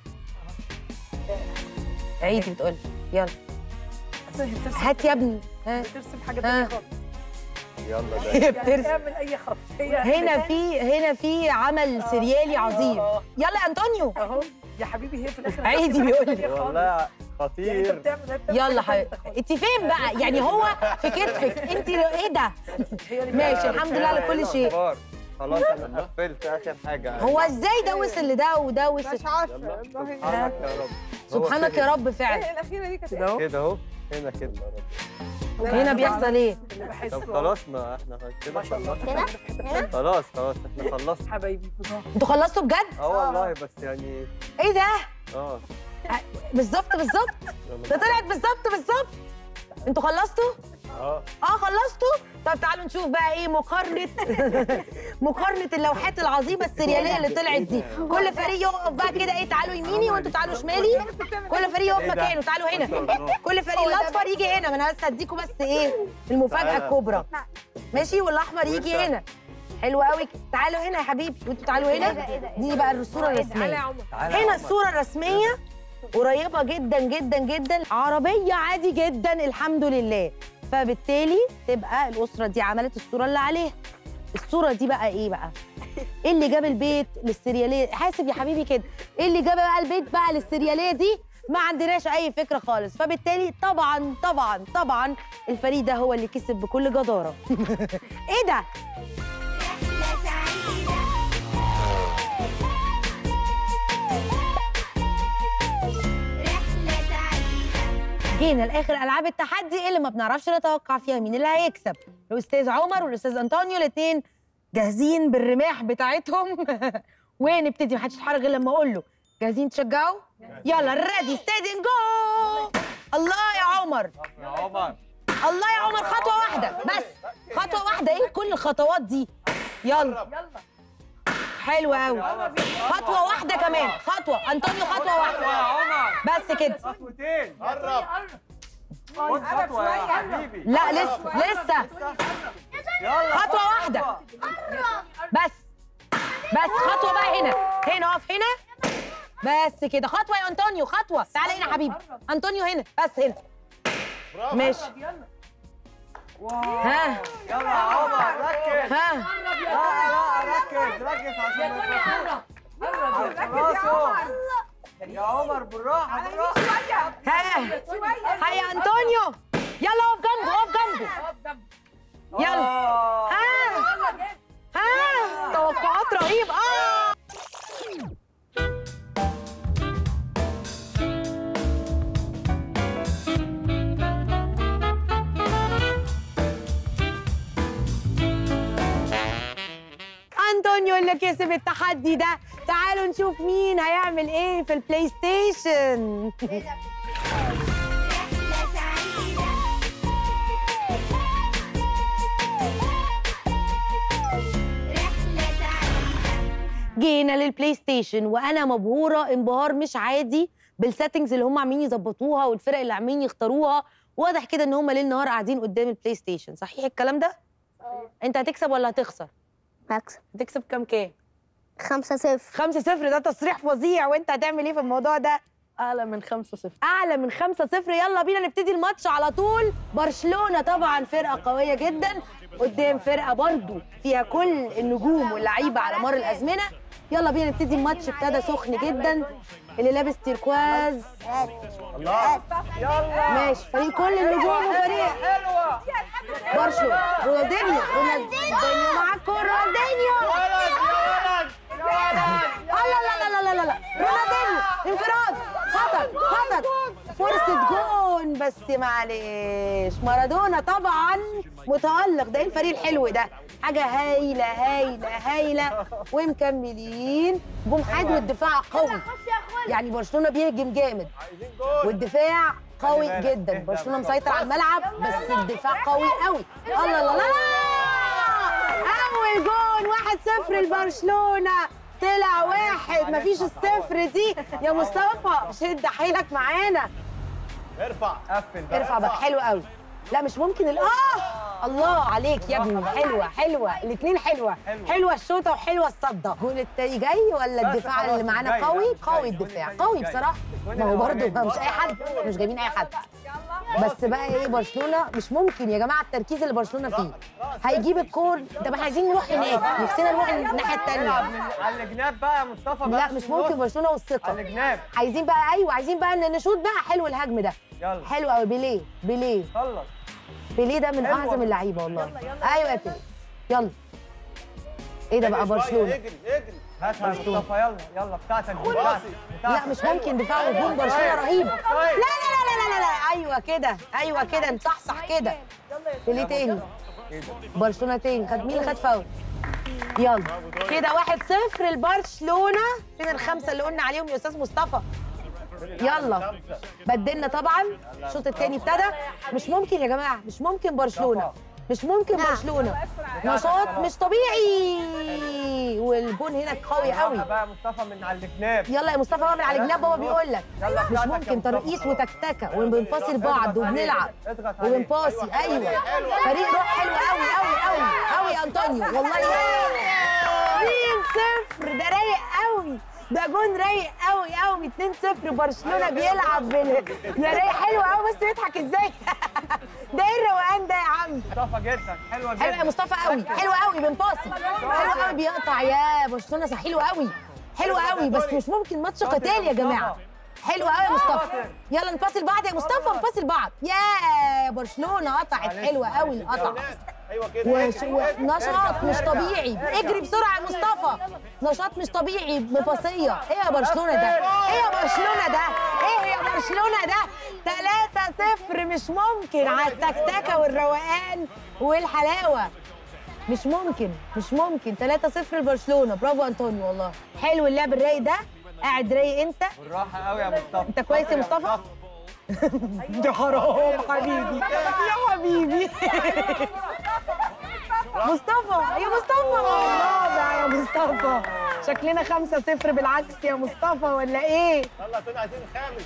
[SPEAKER 1] عيدي بتقولي يلا
[SPEAKER 2] أصل هي بترسم
[SPEAKER 1] هات يا ابني ها
[SPEAKER 2] بترسم حاجه
[SPEAKER 1] ها.
[SPEAKER 2] تانية خالص
[SPEAKER 5] يلا ده
[SPEAKER 1] هي
[SPEAKER 2] يعني
[SPEAKER 1] بترسم
[SPEAKER 2] اعمل اي خط هي
[SPEAKER 1] هنا في هنا في عمل سريالي عظيم
[SPEAKER 2] آه.
[SPEAKER 1] يلا يا انطونيو
[SPEAKER 2] اهو يا حبيبي هي في الاخر
[SPEAKER 1] عيدي بيقول لي.
[SPEAKER 2] لي
[SPEAKER 5] والله
[SPEAKER 2] يعني انت
[SPEAKER 5] خطير
[SPEAKER 2] بتعمل هي بتعمل
[SPEAKER 1] يلا
[SPEAKER 2] حاجة
[SPEAKER 1] حبيبتي
[SPEAKER 2] تانية
[SPEAKER 1] انت فين بقى يعني هو في كتفك انت ايه ده
[SPEAKER 2] خالص. هي اللي
[SPEAKER 1] ماشي الحمد لله على كل شيء
[SPEAKER 5] الأخبار؟ خلاص انا قفلت اخر حاجه
[SPEAKER 1] هو ازاي ده وصل لده وده وصل
[SPEAKER 6] مش عارفه
[SPEAKER 5] يلا
[SPEAKER 6] والله
[SPEAKER 5] سبحانك يا رب هو
[SPEAKER 1] سبحانك
[SPEAKER 5] كده.
[SPEAKER 1] يا رب فعلا
[SPEAKER 6] ايه الاخيره دي كانت
[SPEAKER 2] كده اهو
[SPEAKER 5] كده اهو هنا كده
[SPEAKER 1] هنا بيحصل ايه
[SPEAKER 6] اللي بحسه
[SPEAKER 5] طب خلاص ما احنا كده خلصنا
[SPEAKER 3] كده
[SPEAKER 5] خلاص خلاص احنا خلصنا
[SPEAKER 6] حبايبي فظاع
[SPEAKER 1] انتوا خلصتوا بجد
[SPEAKER 5] اه والله بس يعني
[SPEAKER 1] ايه ده
[SPEAKER 5] اه
[SPEAKER 1] بالظبط بالظبط ده طلعت بالظبط بالظبط انتوا خلصتوا
[SPEAKER 4] اه
[SPEAKER 1] اه خلصتوا طب تعالوا نشوف بقى ايه مقارنه مقارنه اللوحات العظيمه السرياليه اللي طلعت دي كل فريق يقف بقى كده ايه تعالوا يميني وانتوا تعالوا شمالي كل فريق يقف
[SPEAKER 5] إيه ده؟
[SPEAKER 1] مكانه تعالوا هنا
[SPEAKER 5] ما شاء الله.
[SPEAKER 1] كل فريق الاصفر يجي هنا ما انا بس هديكم بس ايه المفاجاه
[SPEAKER 5] تعالى.
[SPEAKER 1] الكبرى ماشي والاحمر يجي
[SPEAKER 5] وإنت؟
[SPEAKER 1] هنا حلو قوي تعالوا هنا يا حبيبي وانتوا تعالوا
[SPEAKER 3] إيه ده،
[SPEAKER 1] هنا
[SPEAKER 3] إيه ده، إيه
[SPEAKER 1] دي
[SPEAKER 3] ده؟
[SPEAKER 1] بقى الصوره
[SPEAKER 6] تعالى يا
[SPEAKER 1] الرسميه
[SPEAKER 6] عمر
[SPEAKER 1] هنا الصورة الرسمية قريبة جدا جدا جدا عربية عادي جدا الحمد لله فبالتالي تبقى الأسرة دي عملت الصورة اللي عليها الصورة دي بقى إيه بقى؟ إيه اللي جاب البيت للسريالية؟ حاسب يا حبيبي كده إيه اللي جاب بقى البيت بقى للسريالية دي؟ ما عندناش أي فكرة خالص فبالتالي طبعا طبعا طبعا الفريق ده هو اللي كسب بكل جدارة إيه ده؟ جينا لاخر العاب التحدي اللي ما بنعرفش نتوقع فيها مين اللي هيكسب الاستاذ عمر والاستاذ انطونيو الاثنين جاهزين بالرماح بتاعتهم ونبتدي محدش يتحرك غير لما اقول له جاهزين تشجعوا يلا ريدي ستيدي جو الله يا عمر
[SPEAKER 5] يا عمر
[SPEAKER 1] الله يا عمر خطوه واحده بس خطوه واحده ايه كل الخطوات دي يلا حلو قوي خطوه واحده كمان خطوه انطونيو خطوه واحده
[SPEAKER 5] عمر
[SPEAKER 1] بس كده
[SPEAKER 5] خطوتين
[SPEAKER 4] قرب
[SPEAKER 5] خد خطوه يا حبيبي
[SPEAKER 1] لا لسه لسه
[SPEAKER 5] يلا
[SPEAKER 1] خطوة واحدة بس بس خطوة بقى هنا هنا اقف هنا بس كده خطوة يا أنطونيو خطوة تعالى هنا يا حبيبي أنطونيو هنا بس هنا
[SPEAKER 4] برافو
[SPEAKER 1] ماشي ها
[SPEAKER 5] يلا يا عمر ركز
[SPEAKER 1] ها
[SPEAKER 5] لا لا ركز ركز عشان ما يتوقفوش. على راسه يا عمر بالراحه بالراحه
[SPEAKER 1] ها ها يا أنطونيو يلا اقف جنبه اقف جنبه يلا
[SPEAKER 5] آه.
[SPEAKER 1] ها ها توقعات رهيب اه انطونيو اللي كسب التحدي ده تعالوا نشوف مين هيعمل ايه في البلاي ستيشن جينا للبلاي ستيشن وانا مبهوره انبهار مش عادي بالسيتنجز اللي هم عاملين يظبطوها والفرق اللي عاملين يختاروها واضح كده ان هم ليل نهار قاعدين قدام البلاي ستيشن صحيح الكلام ده انت هتكسب ولا هتخسر
[SPEAKER 3] مكسب
[SPEAKER 1] هتكسب كام كام
[SPEAKER 3] خمسة صفر
[SPEAKER 1] 5 0 ده تصريح فظيع وانت هتعمل ايه في الموضوع ده
[SPEAKER 2] اعلى من 5 0
[SPEAKER 1] اعلى من 5 0 يلا بينا نبتدي الماتش على طول برشلونه طبعا فرقه قويه جدا قدام فرقه برضو فيها كل النجوم واللعيبه على مر الازمنه يلا بينا نبتدي الماتش ابتدى سخن جدا اللي لابس تيركواز
[SPEAKER 5] الله يلا
[SPEAKER 1] ماشي فريق كل النجوم وفريق
[SPEAKER 5] حلوه
[SPEAKER 1] برشلونه رونالدينيو رونالدينيو مع الكوره رونالدينيو
[SPEAKER 5] ولد يا ولد
[SPEAKER 1] لا لا لا لا لا لا لا رونالدينيو انفراد خطر خطر فرصة جون بس معلش مارادونا طبعا متألق ده ايه الفريق الحلو ده حاجة هايلة هايلة هايلة ومكملين جم حاد والدفاع قوي يعني برشلونة بيهجم جامد
[SPEAKER 5] عايزين جول
[SPEAKER 1] والدفاع قوي
[SPEAKER 5] بالك،
[SPEAKER 1] جدا
[SPEAKER 5] اهدى
[SPEAKER 1] برشلونه
[SPEAKER 5] بس.
[SPEAKER 1] مسيطر على الملعب بس الدفاع قوي قوي الله الله الله اول جون 1-0 لبرشلونه طلع واحد مفيش الصفر دي يا مصطفى شد حيلك معانا
[SPEAKER 4] ارفع
[SPEAKER 5] قفل بقى
[SPEAKER 1] ارفع بقى حلو قوي لا مش ممكن ال- اه الله عليك يا ابني حلوه حلوه الاثنين حلوه
[SPEAKER 5] حلوة.
[SPEAKER 1] حلوه الشوطه وحلوه الصده الجون التاني جاي ولا
[SPEAKER 5] بس
[SPEAKER 1] الدفاع
[SPEAKER 5] خلاص،
[SPEAKER 1] اللي معانا
[SPEAKER 5] جاي،
[SPEAKER 1] قوي
[SPEAKER 5] لا، مش
[SPEAKER 1] قوي
[SPEAKER 5] جاي.
[SPEAKER 1] الدفاع
[SPEAKER 5] الجون
[SPEAKER 1] قوي
[SPEAKER 5] الجاي.
[SPEAKER 1] بصراحه
[SPEAKER 5] الجون
[SPEAKER 1] ما هو برضه
[SPEAKER 5] الأولاني.
[SPEAKER 1] مش اي حد مش جايبين اي حد بس بقى ايه برشلونه مش ممكن يا جماعه التركيز اللي برشلونه فيه هيجيب الكور طب احنا عايزين نروح هناك نفسنا نروح الناحيه
[SPEAKER 5] العب
[SPEAKER 1] الثانيه
[SPEAKER 5] من- على الجناب بقى يا مصطفى
[SPEAKER 1] لا
[SPEAKER 5] بس
[SPEAKER 1] مش
[SPEAKER 5] في
[SPEAKER 1] ممكن
[SPEAKER 5] النص.
[SPEAKER 1] برشلونه
[SPEAKER 5] على
[SPEAKER 1] والثقه
[SPEAKER 5] الجناب
[SPEAKER 1] عايزين بقى ايوه عايزين بقى ان نشوط بقى حلو الهجم ده
[SPEAKER 5] يلا
[SPEAKER 1] حلو قوي بيليه بيليه
[SPEAKER 5] خلص
[SPEAKER 1] بيليه ده من
[SPEAKER 5] حلوة.
[SPEAKER 1] اعظم اللعيبه والله ايوه يا بيليه يلا ايه ده بقى برشلونه
[SPEAKER 5] اجري اجري هاتها يا مصطفى يلا يلا بتاعتك دي، بتاعتك
[SPEAKER 1] لا
[SPEAKER 5] بتاعتك.
[SPEAKER 1] مش ممكن دفاع وهجوم برشلونه رهيب لا لا لا لا لا لا ايوه كده ايوه كده نصحصح كده ليه تاني برشلونه تاني خد مين اللي خد فاول يلا كده واحد صفر لبرشلونه فين الخمسه اللي قلنا عليهم يا استاذ مصطفى يلا بدلنا طبعا الشوط الثاني ابتدى مش ممكن يا جماعه مش ممكن برشلونه مش ممكن برشلونه نشاط مش طبيعي والجون هنا قوي قوي
[SPEAKER 5] يلا بقى مصطفى من على الجناب
[SPEAKER 1] يلا يا مصطفى اعمل على الجناب بابا بيقول لك
[SPEAKER 5] يلا
[SPEAKER 1] مش
[SPEAKER 5] بتاعتك يا
[SPEAKER 1] ممكن
[SPEAKER 5] مصطفى.
[SPEAKER 1] ترقيص وتكتكه وبنباصي لبعض
[SPEAKER 5] اضغط عليه،
[SPEAKER 1] وبنلعب
[SPEAKER 5] اضغط عليه.
[SPEAKER 1] وبنباصي ايوه فريق روح حلو قوي قوي قوي قوي يا انطونيو والله 2 0 ده رايق قوي ده جون رايق قوي قوي 2 0 برشلونه بيلعب بال ده رايق حلو قوي بس بيضحك ازاي ده ايه الروقان ده يا عم
[SPEAKER 5] مصطفى جدا حلوه جدا
[SPEAKER 1] حلو يا مصطفى قوي حلو قوي بنباصي حلو قوي بيقطع يا برشلونه صح حلو قوي حلو قوي بس مش ممكن ماتش قتال يا جماعه حلو قوي يا مصطفى يلا نباصي لبعض يا مصطفى نباصي لبعض يا برشلونه قطعت حلوه قوي القطع
[SPEAKER 5] ايوه كده
[SPEAKER 1] وش- ونشاط مش طبيعي اجري بسرعه يا مصطفى نشاط مش طبيعي بباصيه ايه يا برشلونه ده ايه يا برشلونه ده ايه يا برشلونه ده 3 0 مش ممكن على التكتكه والروقان والحلاوه مش ممكن مش ممكن 3 0 لبرشلونه برافو انطونيو والله حلو اللعب الرايق ده قاعد رايق انت
[SPEAKER 5] بالراحه قوي يا مصطفى
[SPEAKER 1] انت كويس يا مصطفى يا حرام حبيبي يا حبيبي مصطفى يا مصطفى رابع يا مصطفى شكلنا خمسة صفر بالعكس يا مصطفى ولا ايه
[SPEAKER 4] يلا طلع عايزين الخامس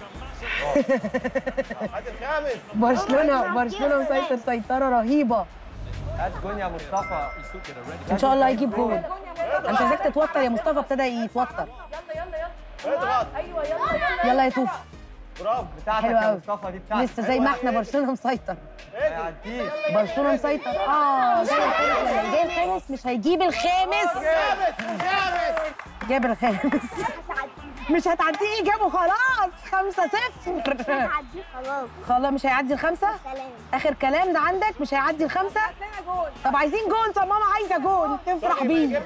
[SPEAKER 4] هات الخامس
[SPEAKER 1] برشلونة برشلونة مسيطر سيطرة رهيبة
[SPEAKER 5] هات جون يا مصطفى
[SPEAKER 1] ان شاء الله يجيب جول انا مش عايزاك تتوتر يا مصطفى ابتدى يتوتر
[SPEAKER 4] اضغط
[SPEAKER 1] يلا يا توفي
[SPEAKER 4] برافو
[SPEAKER 5] بتاعتك
[SPEAKER 1] حلو
[SPEAKER 5] يا
[SPEAKER 1] قوي.
[SPEAKER 5] مصطفى دي بتاعتك
[SPEAKER 1] لسه زي ما احنا برشلونة مسيطر
[SPEAKER 5] ما يعديش
[SPEAKER 1] برشلونة مسيطر اه جاي الخامس ولا إيه؟ جاي الخامس مش هيجيب الخامس جاب الخامس مش هتعديه جابه خلاص خمسة صفر
[SPEAKER 3] هعديه خلاص
[SPEAKER 1] خلاص مش هيعدي الخمسة
[SPEAKER 3] سلام
[SPEAKER 1] آخر كلام ده عندك مش هيعدي الخمسة طب عايزين جون طب ماما عايزة جون تفرح بيه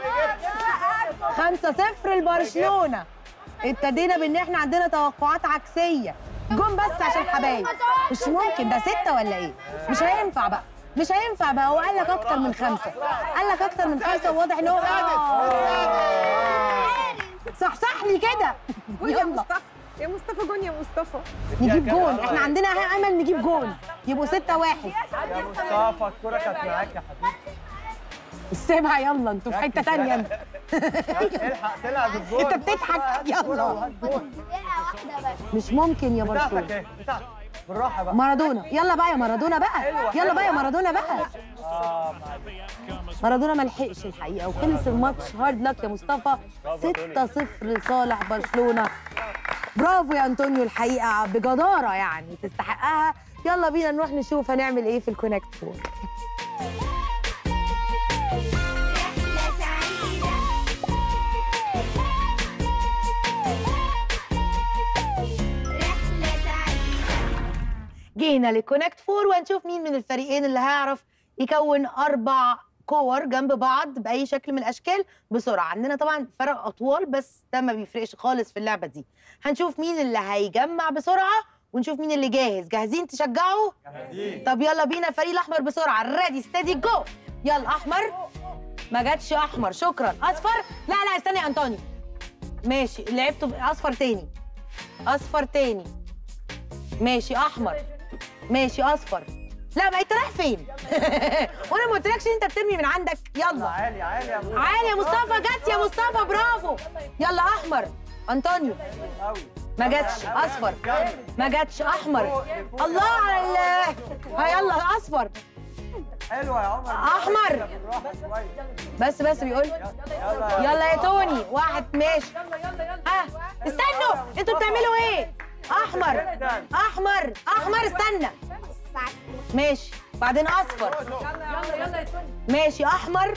[SPEAKER 1] خمسة صفر لبرشلونة ابتدينا بان احنا عندنا توقعات عكسية جون بس عشان حبايب مش ممكن ده ستة ولا ايه مش هينفع بقى مش هينفع بقى هو قال لك اكتر من خمسة قال لك اكتر من خمسة وواضح ان هو صحصح لي كده
[SPEAKER 6] جون يا
[SPEAKER 1] يلا
[SPEAKER 6] مصطفى يا مصطفى جون يا مصطفى
[SPEAKER 1] نجيب جون احنا عندنا امل نجيب جون يبقوا ستة واحد
[SPEAKER 5] يا مصطفى الكرة كانت معاك يا حبيبي
[SPEAKER 1] سيبها يلا انتوا في حتة تانية انت
[SPEAKER 5] الحق تلعب الجون
[SPEAKER 1] انت بتضحك يلا
[SPEAKER 3] دقيقة واحدة بس
[SPEAKER 1] مش ممكن يا
[SPEAKER 5] بتاعتك
[SPEAKER 1] برشلونة
[SPEAKER 5] ايه بتاعتك بالراحة بقى
[SPEAKER 1] مارادونا يلا بقى يا مارادونا بقى يلا بقى يا مارادونا بقى
[SPEAKER 5] اه
[SPEAKER 1] مارادونا ما لحقش الحقيقه وخلص الماتش هارد لك يا مصطفى 6-0 لصالح برشلونه برافو يا انطونيو الحقيقه بجداره يعني تستحقها يلا بينا نروح نشوف هنعمل ايه في الكونكت فور
[SPEAKER 7] رحلة سعيدة رحلة سعيدة
[SPEAKER 1] جينا للكونكت فور وهنشوف مين من الفريقين اللي هيعرف يكون اربع كور جنب بعض باي شكل من الاشكال بسرعه عندنا طبعا فرق اطوال بس ده ما بيفرقش خالص في اللعبه دي هنشوف مين اللي هيجمع بسرعه ونشوف مين اللي جاهز جاهزين تشجعوا طب يلا بينا الفريق الاحمر بسرعه ريدي ستدي جو يلا احمر ما جاتش احمر شكرا اصفر لا لا استني يا انطونيو ماشي لعبته باصفر تاني اصفر تاني ماشي احمر ماشي اصفر لا ما انت رايح فين وانا ما قلتلكش انت بترمي من عندك يلا
[SPEAKER 5] عالي عالي يا مصطفى
[SPEAKER 1] عالي يا مصطفى جت يا مصطفى برافو يلا احمر انطونيو
[SPEAKER 5] قوي
[SPEAKER 1] ما جاتش اصفر ما جاتش احمر الله على ال ها يلا اصفر
[SPEAKER 5] حلوة يا عمر
[SPEAKER 1] أحمر.
[SPEAKER 5] بالراحة شوية
[SPEAKER 1] بس بس بيقول
[SPEAKER 5] يلا
[SPEAKER 1] يلا يا توني واحد ماشي ها استنوا انتوا بتعملوا ايه احمر احمر احمر استنى ماشي بعدين اصفر ماشي احمر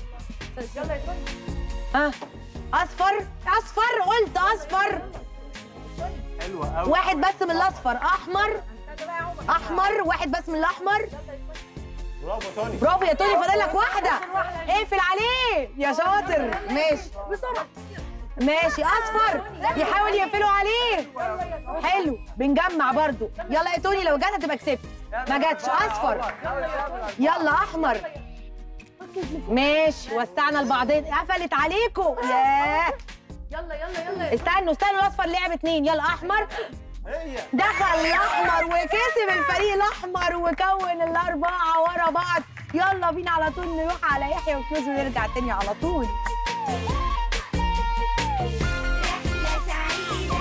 [SPEAKER 1] ها اصفر اصفر قلت اصفر
[SPEAKER 5] حلوة قوي
[SPEAKER 1] واحد بس من الاصفر احمر احمر واحد بس من الاحمر
[SPEAKER 4] برافو توني
[SPEAKER 1] برافو يا توني فاضل لك واحده اقفل عليه يا شاطر ماشي ماشي اصفر يحاول يقفلوا عليه حلو بنجمع برضو يلا يا توني لو جت هتبقى كسبت ما جاتش اصفر يلا احمر ماشي وسعنا لبعضين قفلت عليكم ياه
[SPEAKER 6] يلا يلا يلا
[SPEAKER 1] استنوا استنوا الاصفر لعب اتنين يلا احمر
[SPEAKER 4] هي
[SPEAKER 1] دخل الاحمر وكسب الفريق الاحمر وكون الاربعه ورا بعض يلا بينا على طول نروح على يحيى وفلوس ونرجع تاني على طول
[SPEAKER 7] رحلة سعيدة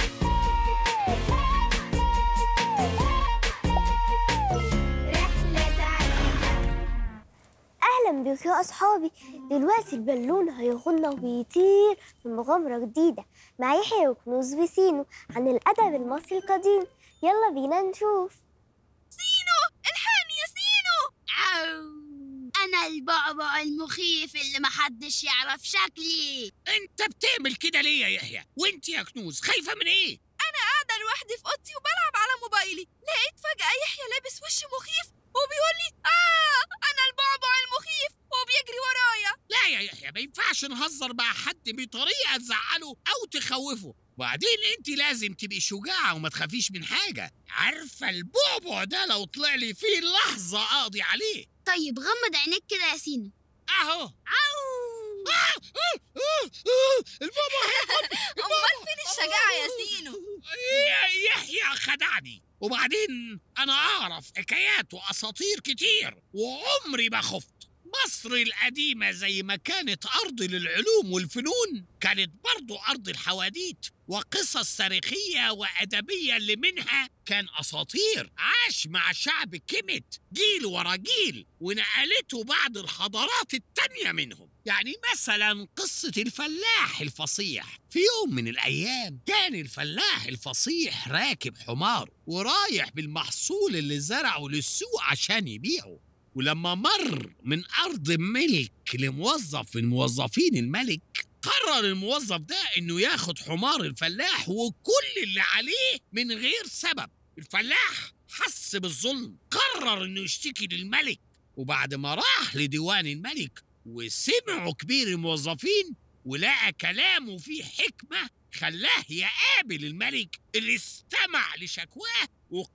[SPEAKER 7] رحلة سعيدة
[SPEAKER 3] اهلا بيك يا اصحابي دلوقتي البالون هيغنى ويطير في مغامره جديده مع يحيى وكنوز وسينو عن الادب المصري القديم يلا بينا نشوف
[SPEAKER 7] الحقني يا سينو أنا البعبع المخيف اللي محدش يعرف شكلي
[SPEAKER 8] انت بتعمل كده ليه يا يحيى وانت يا كنوز خايفه من ايه
[SPEAKER 6] قاعدة لوحدي في أوضتي وبلعب على موبايلي لقيت فجأة يحيى لابس وش مخيف وبيقول لي آه أنا البعبع المخيف وبيجري ورايا
[SPEAKER 8] لا يا يحيى ما ينفعش نهزر مع حد بطريقه تزعله او تخوفه وبعدين انت لازم تبقي شجاعه وما تخافيش من حاجه عارفه البعبع ده لو طلع لي فيه لحظه اقضي عليه
[SPEAKER 7] طيب غمض عينيك كده يا سينو
[SPEAKER 8] اهو
[SPEAKER 7] عو
[SPEAKER 8] آه آه آه آه البعبع
[SPEAKER 6] أمال فين الشجاعة يا سينو
[SPEAKER 8] يا- يحيى خدعني وبعدين انا اعرف حكايات واساطير كتير وعمري ما خفت مصر القديمة زي ما كانت أرض للعلوم والفنون كانت برضو أرض الحواديت وقصص تاريخية وأدبية اللي منها كان أساطير عاش مع شعب كيمت جيل ورا جيل ونقلته بعض الحضارات التانية منهم يعني مثلا قصة الفلاح الفصيح في يوم من الأيام كان الفلاح الفصيح راكب حمار ورايح بالمحصول اللي زرعه للسوق عشان يبيعه ولما مر من أرض ملك لموظف من موظفين الملك قرر الموظف ده إنه ياخد حمار الفلاح وكل اللي عليه من غير سبب الفلاح حس بالظلم قرر إنه يشتكي للملك وبعد ما راح لديوان الملك وسمعوا كبير الموظفين ولقى كلامه فيه حكمة خلاه يقابل الملك اللي استمع لشكواه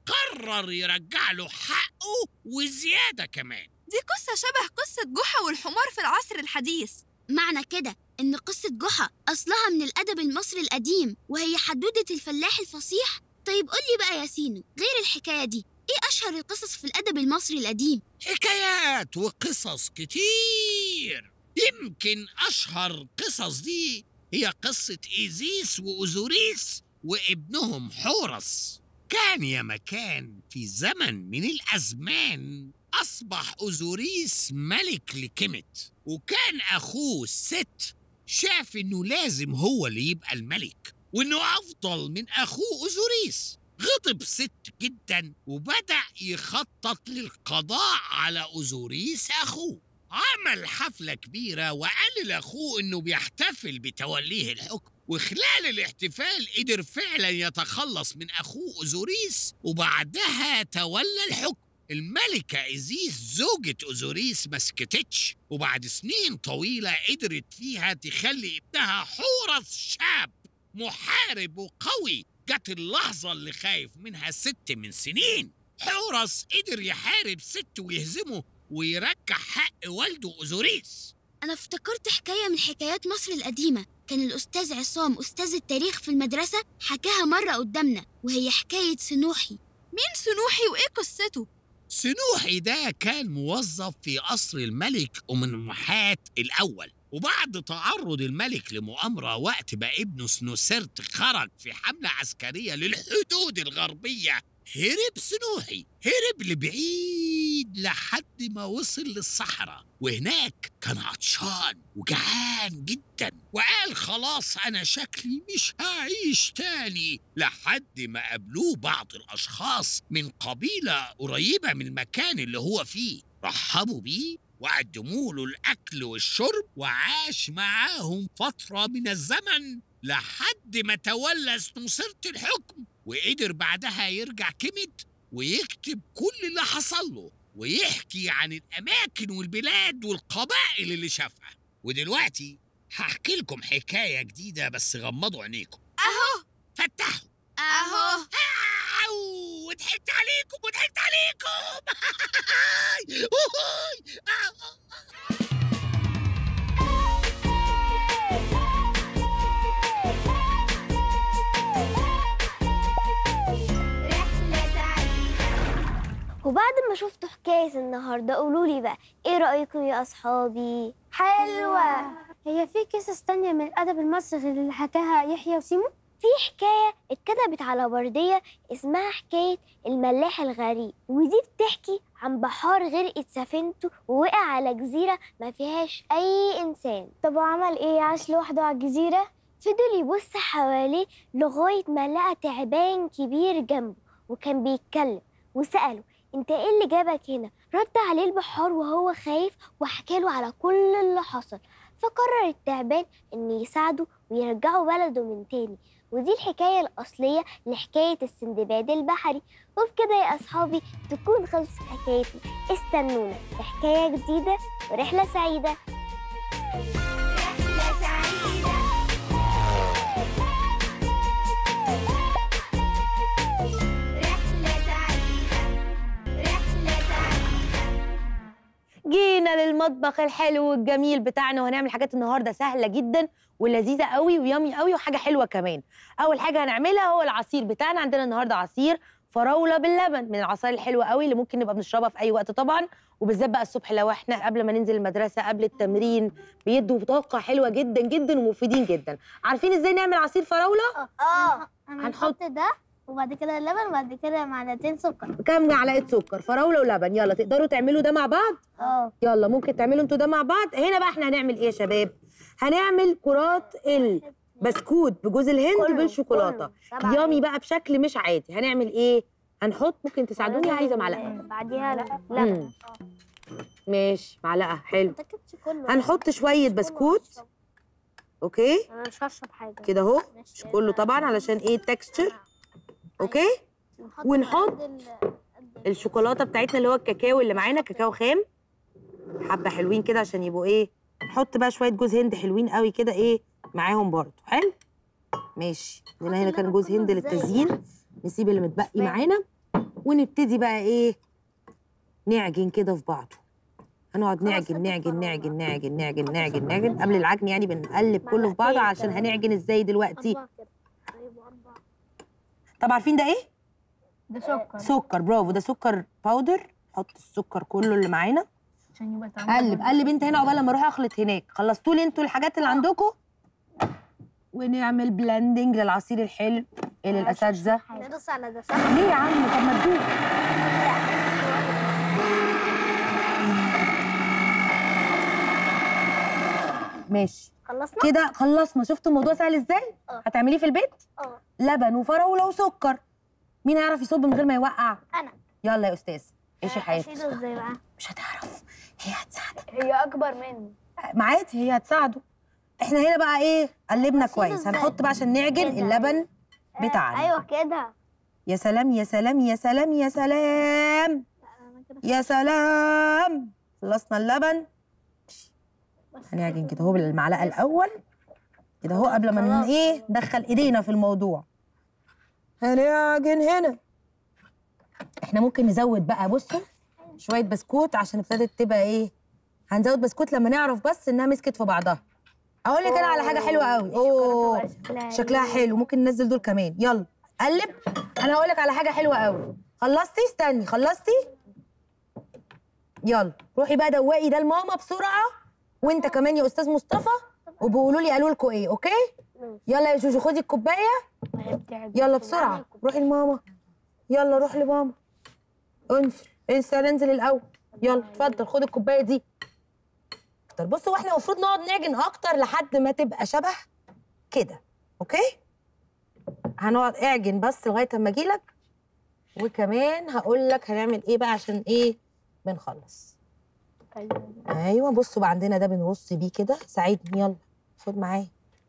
[SPEAKER 8] وقرر يرجع له حقه وزيادة كمان
[SPEAKER 6] دي قصة شبه قصة جحا والحمار في العصر الحديث
[SPEAKER 7] معنى كده إن قصة جحا أصلها من الأدب المصري القديم وهي حدودة الفلاح الفصيح طيب قولي بقى يا سينو غير الحكاية دي إيه أشهر القصص في الأدب المصري القديم؟
[SPEAKER 8] حكايات وقصص كتير يمكن أشهر قصص دي هي قصة إيزيس وأوزوريس وابنهم حورس كان يا مكان في زمن من الأزمان أصبح أوزوريس ملك لكيمت وكان أخوه ست شاف إنه لازم هو اللي يبقى الملك وإنه أفضل من أخوه أوزوريس غضب ست جدا وبدأ يخطط للقضاء على أوزوريس أخوه عمل حفلة كبيرة وقال لأخوه إنه بيحتفل بتوليه الحكم وخلال الاحتفال قدر فعلا يتخلص من أخوه أوزوريس وبعدها تولى الحكم الملكة إيزيس زوجة أوزوريس ما سكتتش وبعد سنين طويلة قدرت فيها تخلي ابنها حورس شاب محارب وقوي جت اللحظة اللي خايف منها ست من سنين حورس قدر يحارب ست ويهزمه ويرجع حق والده أوزوريس
[SPEAKER 7] أنا افتكرت حكاية من حكايات مصر القديمة كان الأستاذ عصام أستاذ التاريخ في المدرسة حكاها مرة قدامنا وهي حكاية سنوحي
[SPEAKER 6] مين سنوحي وإيه قصته؟
[SPEAKER 8] سنوحي ده كان موظف في قصر الملك أمنمحات الأول وبعد تعرض الملك لمؤامرة وقت ما ابنه سنوسرت خرج في حملة عسكرية للحدود الغربية هرب سنوحي هرب لبعيد لحد ما وصل للصحراء وهناك كان عطشان وجعان جدا وقال خلاص أنا شكلي مش هعيش تاني لحد ما قابلوه بعض الأشخاص من قبيلة قريبة من المكان اللي هو فيه رحبوا بيه وقدموا له الأكل والشرب وعاش معاهم فترة من الزمن لحد ما تولى سنوسرت الحكم وقدر بعدها يرجع كيمت ويكتب كل اللي حصل له ويحكي عن الأماكن والبلاد والقبائل اللي شافها ودلوقتي هحكي لكم حكاية جديدة بس غمضوا عينيكم
[SPEAKER 6] اهو
[SPEAKER 8] فتحوا
[SPEAKER 6] اهو
[SPEAKER 8] أو وضحكت عليكم وضحكت عليكم
[SPEAKER 3] وبعد ما شفتوا حكاية النهاردة قولوا لي بقى ايه رأيكم يا أصحابي؟ حلوة هي في قصص تانية من الأدب المصري غير اللي حكاها يحيى وسيمو؟ في حكاية اتكتبت على بردية اسمها حكاية الملاح الغريب ودي بتحكي عن بحار غرقت سفينته ووقع على جزيرة ما فيهاش أي إنسان طب وعمل إيه عاش لوحده على الجزيرة؟ فضل يبص حواليه لغاية ما لقى تعبان كبير جنبه وكان بيتكلم وسأله انت ايه اللي جابك هنا رد عليه البحار وهو خايف وحكاله على كل اللي حصل فقرر التعبان ان يساعده ويرجعه بلده من تاني ودي الحكاية الأصلية لحكاية السندباد البحري وبكده يا أصحابي تكون خلصت حكايتنا استنونا في حكاية جديدة ورحلة سعيدة
[SPEAKER 6] رحلة سعيدة رحلة سعيدة رحلة سعيدة
[SPEAKER 1] جينا للمطبخ الحلو والجميل بتاعنا وهنعمل حاجات النهارده سهله جدا ولذيذه قوي ويامي قوي وحاجه حلوه كمان اول حاجه هنعملها هو العصير بتاعنا عندنا النهارده عصير فراوله باللبن من العصاير الحلوه قوي اللي ممكن نبقى بنشربها في اي وقت طبعا وبالذات بقى الصبح لو احنا قبل ما ننزل المدرسه قبل التمرين بيدوا طاقه حلوه جدا جدا ومفيدين جدا عارفين ازاي نعمل عصير فراوله
[SPEAKER 3] اه
[SPEAKER 1] هنحط
[SPEAKER 3] ده وبعد كده اللبن وبعد كده معلقتين سكر
[SPEAKER 1] كام معلقه سكر فراوله ولبن يلا تقدروا تعملوا ده مع بعض
[SPEAKER 3] اه
[SPEAKER 1] يلا ممكن تعملوا انتوا ده مع بعض هنا بقى احنا هنعمل ايه يا شباب هنعمل كرات البسكوت بجوز الهند
[SPEAKER 3] كله،
[SPEAKER 1] بالشوكولاته
[SPEAKER 3] كله. سبعة.
[SPEAKER 1] يامي بقى بشكل مش عادي هنعمل ايه هنحط ممكن تساعدوني عايزه معلقه
[SPEAKER 3] بعديها لا
[SPEAKER 1] مم. ماشي معلقه حلو
[SPEAKER 3] تاكدش كله
[SPEAKER 1] هنحط شويه بسكوت اوكي
[SPEAKER 3] انا مش هشرب حاجه
[SPEAKER 1] كده اهو مش كله طبعا علشان ايه التكستشر اوكي ونحط الشوكولاته بتاعتنا اللي هو الكاكاو اللي معانا كاكاو خام حبه حلوين كده عشان يبقوا ايه نحط بقى شويه جوز هند حلوين قوي كده ايه معاهم برضو حلو ماشي عندنا هنا كان جوز هند للتزيين نسيب اللي متبقي معانا ونبتدي بقى ايه نعجن كده في بعضه هنقعد نعجن نعجن نعجن نعجن نعجن نعجن نعجن قبل العجن يعني بنقلب كله في بعضه عشان هنعجن ازاي دلوقتي طب عارفين ده ايه
[SPEAKER 3] ده سكر
[SPEAKER 1] سكر برافو ده سكر باودر حط السكر كله اللي معانا
[SPEAKER 3] عشان يبقى طعمه
[SPEAKER 1] قلب قلب انت هنا عقبال لما اروح اخلط هناك خلصتوا لي انتوا الحاجات اللي عندكم ونعمل بلندنج للعصير الحلو ايه للاساتذه
[SPEAKER 3] ندوس على ده صح
[SPEAKER 1] ليه يا عم طب ما تدوق ماشي
[SPEAKER 3] خلصنا
[SPEAKER 1] كده خلصنا شفتوا الموضوع سهل ازاي
[SPEAKER 3] اه.
[SPEAKER 1] هتعمليه في البيت
[SPEAKER 3] اه
[SPEAKER 1] لبن وفراوله وسكر مين هيعرف يصب من غير ما يوقع
[SPEAKER 3] انا
[SPEAKER 1] يلا يا استاذ عيشي حياتك
[SPEAKER 3] اشيله ازاي بقى
[SPEAKER 1] مش هتعرف هي هتساعدك
[SPEAKER 3] هي اكبر مني
[SPEAKER 1] ما عادي هي هتساعده احنا هنا بقى ايه قلبنا
[SPEAKER 3] أشيله
[SPEAKER 1] كويس
[SPEAKER 3] إزاي؟
[SPEAKER 1] هنحط بقى عشان نعجن
[SPEAKER 3] كده.
[SPEAKER 1] اللبن بتاعنا
[SPEAKER 3] ايوه كده
[SPEAKER 1] يا سلام يا سلام يا سلام يا سلام يا سلام خلصنا اللبن هنعجن كده اهو بالمعلقه الاول كده اهو قبل ما ن- ايه ندخل ايدينا في الموضوع هنعجن هنا احنا ممكن نزود بقى بصوا شويه بسكوت عشان ابتدت تبقى ايه هنزود بسكوت لما نعرف بس انها مسكت في بعضها اقول لك انا على حاجه حلوه قوي اوه شكلها حلو ممكن ننزل دول كمان يلا قلب انا هقول لك على حاجه حلوه قوي خلصتي استني خلصتي يلا روحي بقى دوقي ده لماما بسرعه وانت كمان يا استاذ مصطفى وبيقولوا لي قالوا لكم ايه اوكي يلا يا جوجو خدي الكوبايه يلا بسرعه روحي لماما يلا روح لماما انزل انسى ننزل الاول يلا اتفضل خد الكوبايه دي اكتر بصوا واحنا المفروض نقعد نعجن اكتر لحد ما تبقى شبه كده اوكي هنقعد اعجن بس لغايه اما اجيلك وكمان هقول لك هنعمل ايه بقى عشان ايه بنخلص ايوه بصوا بقى عندنا ده بنرص بيه كده ساعدني يلا خد معايا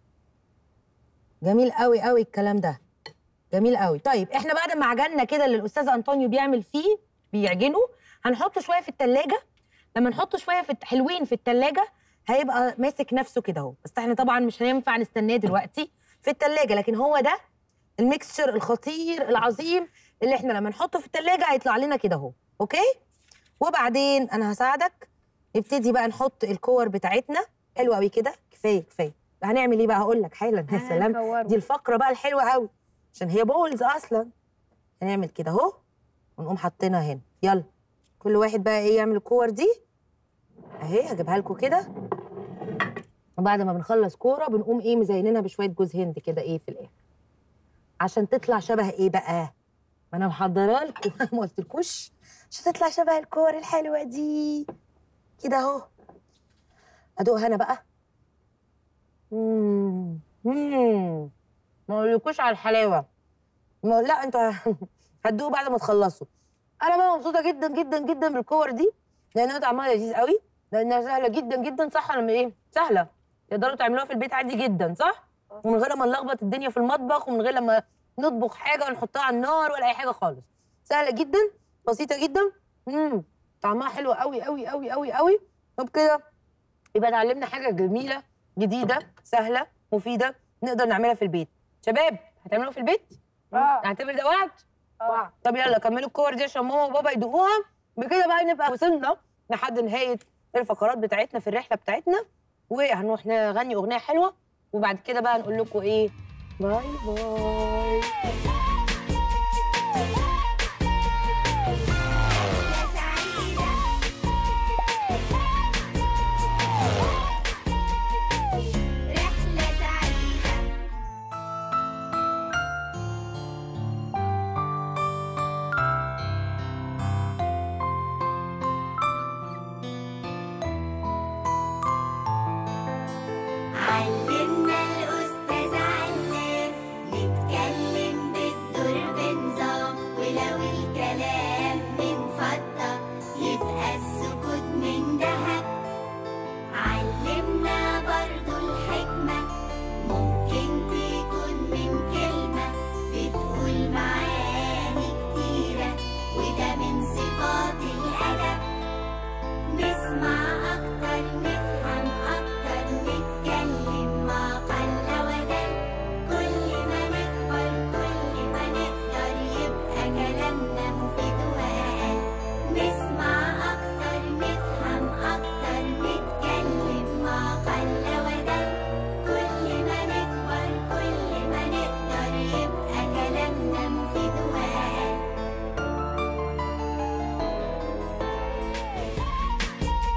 [SPEAKER 1] جميل قوي قوي الكلام ده جميل قوي طيب احنا بعد ما عجننا كده اللي الاستاذ انطونيو بيعمل فيه بيعجنه هنحط شويه في التلاجة لما نحط شويه في الت- حلوين في التلاجة هيبقى ماسك نفسه كده اهو بس احنا طبعا مش هينفع نستناه دلوقتي في التلاجة لكن هو ده الميكستشر الخطير العظيم اللي احنا لما نحطه في التلاجة هيطلع لنا كده اهو اوكي وبعدين انا هساعدك نبتدي بقى نحط الكور بتاعتنا حلوه قوي كده كفايه كفايه هنعمل ايه بقى هقول لك حالا يا سلام دي الفقره بقى الحلوه قوي عشان هي بولز اصلا هنعمل كده اهو ونقوم حاطينها هنا يلا كل واحد بقى ايه يعمل الكور دي اهي هجيبها لكم كده وبعد ما بنخلص كوره بنقوم ايه مزينينها بشويه جوز هند كده ايه في الاخر عشان تطلع شبه ايه بقى ما انا محضره لكم ما قلتلكوش عشان تطلع شبه الكور الحلوه دي كده اهو ادوقها انا بقى مم. مم. ما اقولكوش على الحلاوه ما لا انتوا هتدوقوا بعد ما تخلصوا انا بقى مبسوطه جدا جدا جدا بالكور دي لانها طعمها لذيذ قوي لانها سهله جدا جدا صح ولا ايه سهله تقدروا تعملوها في البيت عادي جدا صح ومن غير ما نلخبط الدنيا في المطبخ ومن غير لما نطبخ حاجه ونحطها على النار ولا اي حاجه خالص سهله جدا بسيطه جدا امم طعمها حلو قوي قوي قوي قوي قوي وبكده يبقى اتعلمنا حاجه جميله جديده سهله مفيده نقدر نعملها في البيت شباب هتعملوها في البيت
[SPEAKER 2] اه
[SPEAKER 1] نعتبر ده وعد
[SPEAKER 2] اه
[SPEAKER 1] طب يلا كملوا الكور دي عشان ماما وبابا يدوقوها بكده بقى نبقى وصلنا لحد نهايه الفقرات بتاعتنا في الرحله بتاعتنا وهنروح نغني اغنيه حلوه وبعد كده بقى نقول لكم ايه باي باي